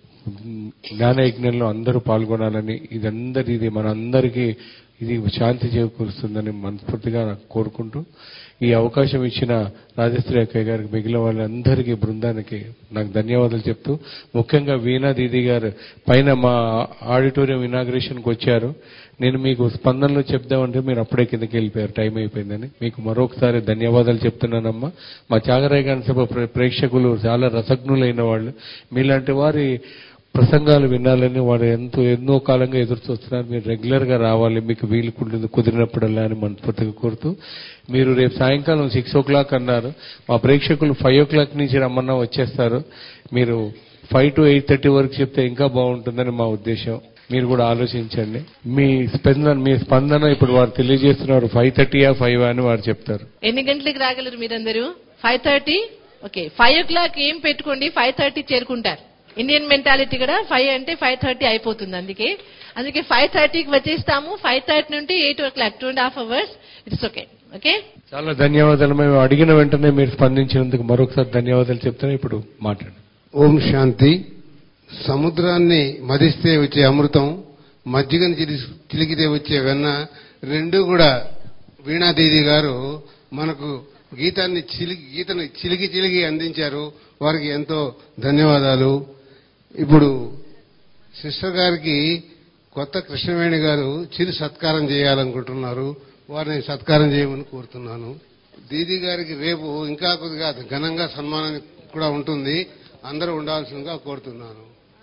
జ్ఞాన యజ్ఞంలో అందరూ పాల్గొనాలని ఇదందరి ఇది మనందరికీ ఇది శాంతి చేకూరుస్తుందని మనస్ఫూర్తిగా కోరుకుంటూ ఈ అవకాశం ఇచ్చిన రాజశ్రీ అక్కయ్య గారికి మిగిలిన వాళ్ళందరికీ బృందానికి నాకు ధన్యవాదాలు చెప్తూ ముఖ్యంగా వీణా దీది గారు పైన మా ఆడిటోరియం ఇనాగ్రేషన్కి వచ్చారు నేను మీకు స్పందనలో చెప్దామంటే మీరు అప్పుడే కిందకి వెళ్ళిపోయారు టైం అయిపోయిందని మీకు మరొకసారి ధన్యవాదాలు చెప్తున్నానమ్మా మా త్యాగరాయ గారి సభ ప్రే- ప్రేక్షకులు చాలా రసజ్ఞులైన వాళ్ళు మీలాంటి వారి ప్రసంగాలు వినాలని వారు ఎంతో ఎన్నో కాలంగా ఎదురు చూస్తున్నారు మీరు రెగ్యులర్ గా రావాలి మీకు వీలు కుదిరి కుదిరినప్పుడల్లా అని మనస్ఫూర్తిగా కోరుతూ మీరు రేపు సాయంకాలం సిక్స్ ఓ క్లాక్ అన్నారు మా ప్రేక్షకులు ఫైవ్ ఓ క్లాక్ నుంచి రమ్మన్నా వచ్చేస్తారు మీరు ఫైవ్ టు ఎయిట్ థర్టీ వరకు చెప్తే ఇంకా బాగుంటుందని మా ఉద్దేశం మీరు కూడా ఆలోచించండి మీ స్పందన మీ స్పందన ఇప్పుడు వారు తెలియజేస్తున్నారు ఫైవ్ థర్టీయా ఫైవ్ అని వారు చెప్తారు ఎన్ని గంటలకు రాగలరు మీరందరూ five thirty okay five o'clock ఏం పెట్టుకోండి ఫైవ్ థర్టీ చేరుకుంటారు ఇండియన్ మెంటాలిటీ కూడా ఫైవ్ అంటే ఫైవ్ థర్టీ అయిపోతుంది అందుకే అందుకే ఫైవ్ థర్టీకి వచ్చేస్తాము ఫైవ్ థర్టీ నుండి eight o'clock two and half hours it's okay okay చాలా ధన్యవాదాలు మేము అడిగిన వెంటనే మీరు స్పందించినందుకు మరొకసారి ధన్యవాదాలు చెప్తాను ఇప్పుడు మాట్లాడండి ఓం శాంతి సముద్రాన్ని మదిస్తే వచ్చే అమృతం మజ్జిగని చిలి- చిలికితే వచ్చే వెన్న రెండు కూడా వీణాదేవి గారు మనకు గీతాన్ని చిలికి గీతను చిలికి చిలికి అందించారు వారికి ఎంతో ధన్యవాదాలు ఇప్పుడు సిస్టర్ గారికి కొత్త కృష్ణవేణి గారు చిరు సత్కారం చేయాలనుకుంటున్నారు వారిని సత్కారం చేయమని కోరుతున్నాను దీది గారికి రేపు ఇంకా కొద్దిగా ఘనంగా సన్మానం కూడా ఉంటుంది అందరూ ఉండాల్సిందిగా కోరుతున్నాను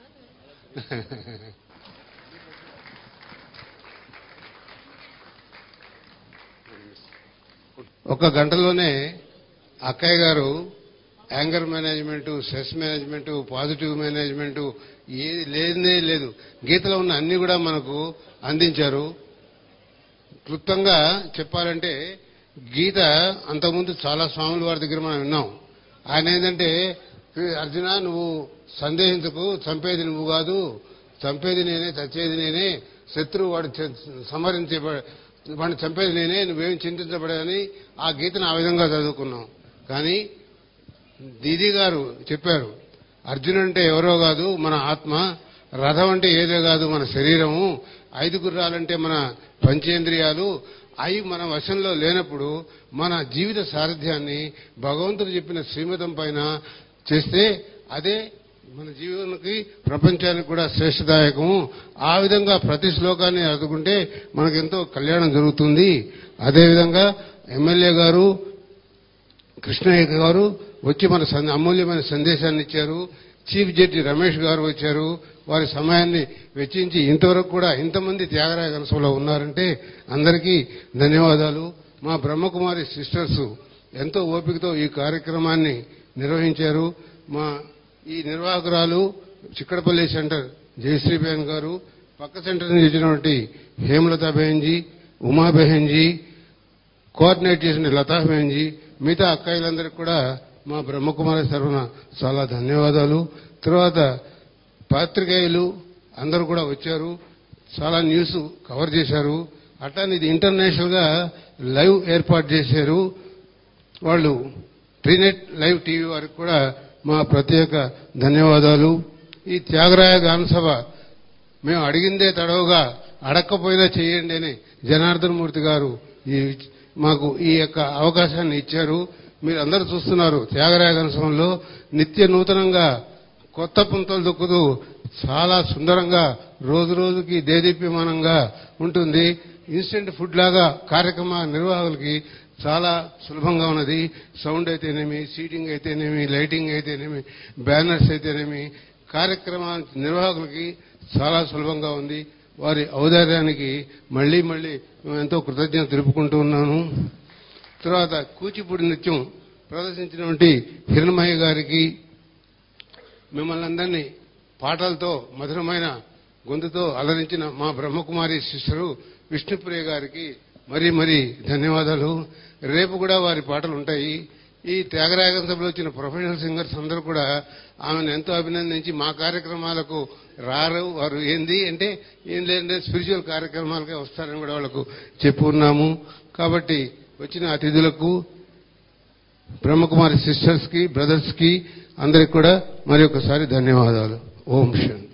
ఒక గంటలోనే అక్కయ్య గారు anger management stress management positive management ఏది లేదే లేదు గీతలో ఉన్న అన్ని కూడా మనకు అందించారు క్లుప్తంగా చెప్పాలంటే గీత అంతకుముందు చాలా స్వాముల వారి దగ్గర మనం విన్నాం ఆయన ఏంటంటే "ఏ అర్జున నువ్వు సందేహించకు చంపేది నువ్వు కాదు చంపేది నేనే చచ్చేది నేనే శత్రువు వాడు చ- సంహరించే వాడిని చంపేది నేనే నువ్వేం చింతించబడని ఆ గీతను ఆ విధంగా చదువుకున్నాం కానీ దీది గారు చెప్పారు అర్జున్ అంటే ఎవరో కాదు మన ఆత్మ రథం అంటే ఏదో కాదు మన శరీరము ఐదు గుర్రాలంటే మన పంచేంద్రియాలు అవి మన వశంలో లేనప్పుడు మన జీవిత సారథ్యాన్ని భగవంతుడు చెప్పిన శ్రీమతం పైన చేస్తే అదే మన జీవనకి ప్రపంచానికి కూడా శ్రేష్టదాయకము ఆ విధంగా ప్రతి శ్లోకాన్ని చదువుకుంటే మనకెంతో కళ్యాణం జరుగుతుంది అదేవిధంగా ఎమ్మెల్యే గారు కృష్ణయ్య గారు వచ్చి మన సంద- అమూల్యమైన సందేశాన్ని ఇచ్చారు చీఫ్ జడ్జి రమేష్ గారు వచ్చారు వారి సమయాన్ని వెచ్చించి ఇంతవరకు కూడా ఇంతమంది త్యాగరాయ కనసంలో ఉన్నారంటే అందరికీ ధన్యవాదాలు మా బ్రహ్మకుమారి సిస్టర్స్ ఎంతో ఓపికతో ఈ కార్యక్రమాన్ని నిర్వహించారు మా ఈ నిర్వాహకురాలు చిక్కడపల్లి సెంటర్ జయశ్రీ బేన్ గారు పక్క సెంటర్ నుంచి వచ్చినటువంటి హేమలత బెహన్జీ ఉమా బెహన్జీ కోఆర్డినేట్ చేసిన లతా బెహన్జీ మిగతా అక్కాయిలందరికీ కూడా మా బ్రహ్మకుమారి తరఫున చాలా ధన్యవాదాలు తర్వాత పాత్రికేయులు అందరూ కూడా వచ్చారు చాలా న్యూస్ కవర్ చేశారు అట్లానే ఇది ఇంటర్నేషనల్ గా లైవ్ ఏర్పాటు చేశారు వాళ్ళు ట్రీనెట్ లైవ్ టీవీ వారికి కూడా మా ప్రత్యేక ధన్యవాదాలు ఈ త్యాగరాయ గాన సభ మేము అడిగిందే తడవుగా అడక్కపోయినా చేయండి అని జనార్దన్ మూర్తి గారు ఈ మాకు ఈ యొక్క అవకాశాన్ని ఇచ్చారు మీరు అందరూ చూస్తున్నారు త్యాగరాయ గాన సభలో నిత్య నూతనంగా కొత్త పుంతలు దొక్కుతూ చాలా సుందరంగా రోజు రోజుకి దేదీప్యమానంగా ఉంటుంది ఇన్స్టెంట్ ఫుడ్ లాగా కార్యక్రమ నిర్వాహకులకి చాలా సులభంగా ఉన్నది సౌండ్ అయితేనేమి సీటింగ్ అయితేనేమి లైటింగ్ అయితేనేమి బ్యానర్స్ అయితేనేమి కార్యక్రమ నిర్వాహకులకి చాలా సులభంగా ఉంది వారి ఔదార్యానికి మళ్ళీ మళ్ళీ మేము ఎంతో కృతజ్ఞత తెలుపుకుంటూ ఉన్నాను తర్వాత కూచిపూడి నృత్యం ప్రదర్శించినటువంటి హిరణమయ్య గారికి మిమ్మల్ని అందరినీ పాటలతో మధురమైన గొంతుతో అలరించిన మా బ్రహ్మకుమారి శిష్యులు విష్ణుప్రియ గారికి మరీ మరీ ధన్యవాదాలు రేపు కూడా వారి పాటలు ఉంటాయి ఈ త్యాగరాయగం సభలో వచ్చిన ప్రొఫెషనల్ సింగర్స్ అందరూ కూడా ఆమెను ఎంతో అభినందించి మా కార్యక్రమాలకు రారు వారు ఏంది అంటే ఏం లేదంటే స్పిరిచువల్ కార్యక్రమాలకే వస్తారని కూడా వాళ్ళకు చెప్పున్నాము కాబట్టి వచ్చిన అతిథులకు బ్రహ్మకుమారి సిస్టర్స్ కి బ్రదర్స్ కి అందరికి కూడా మరి ఒకసారి ధన్యవాదాలు ఓం శాంతి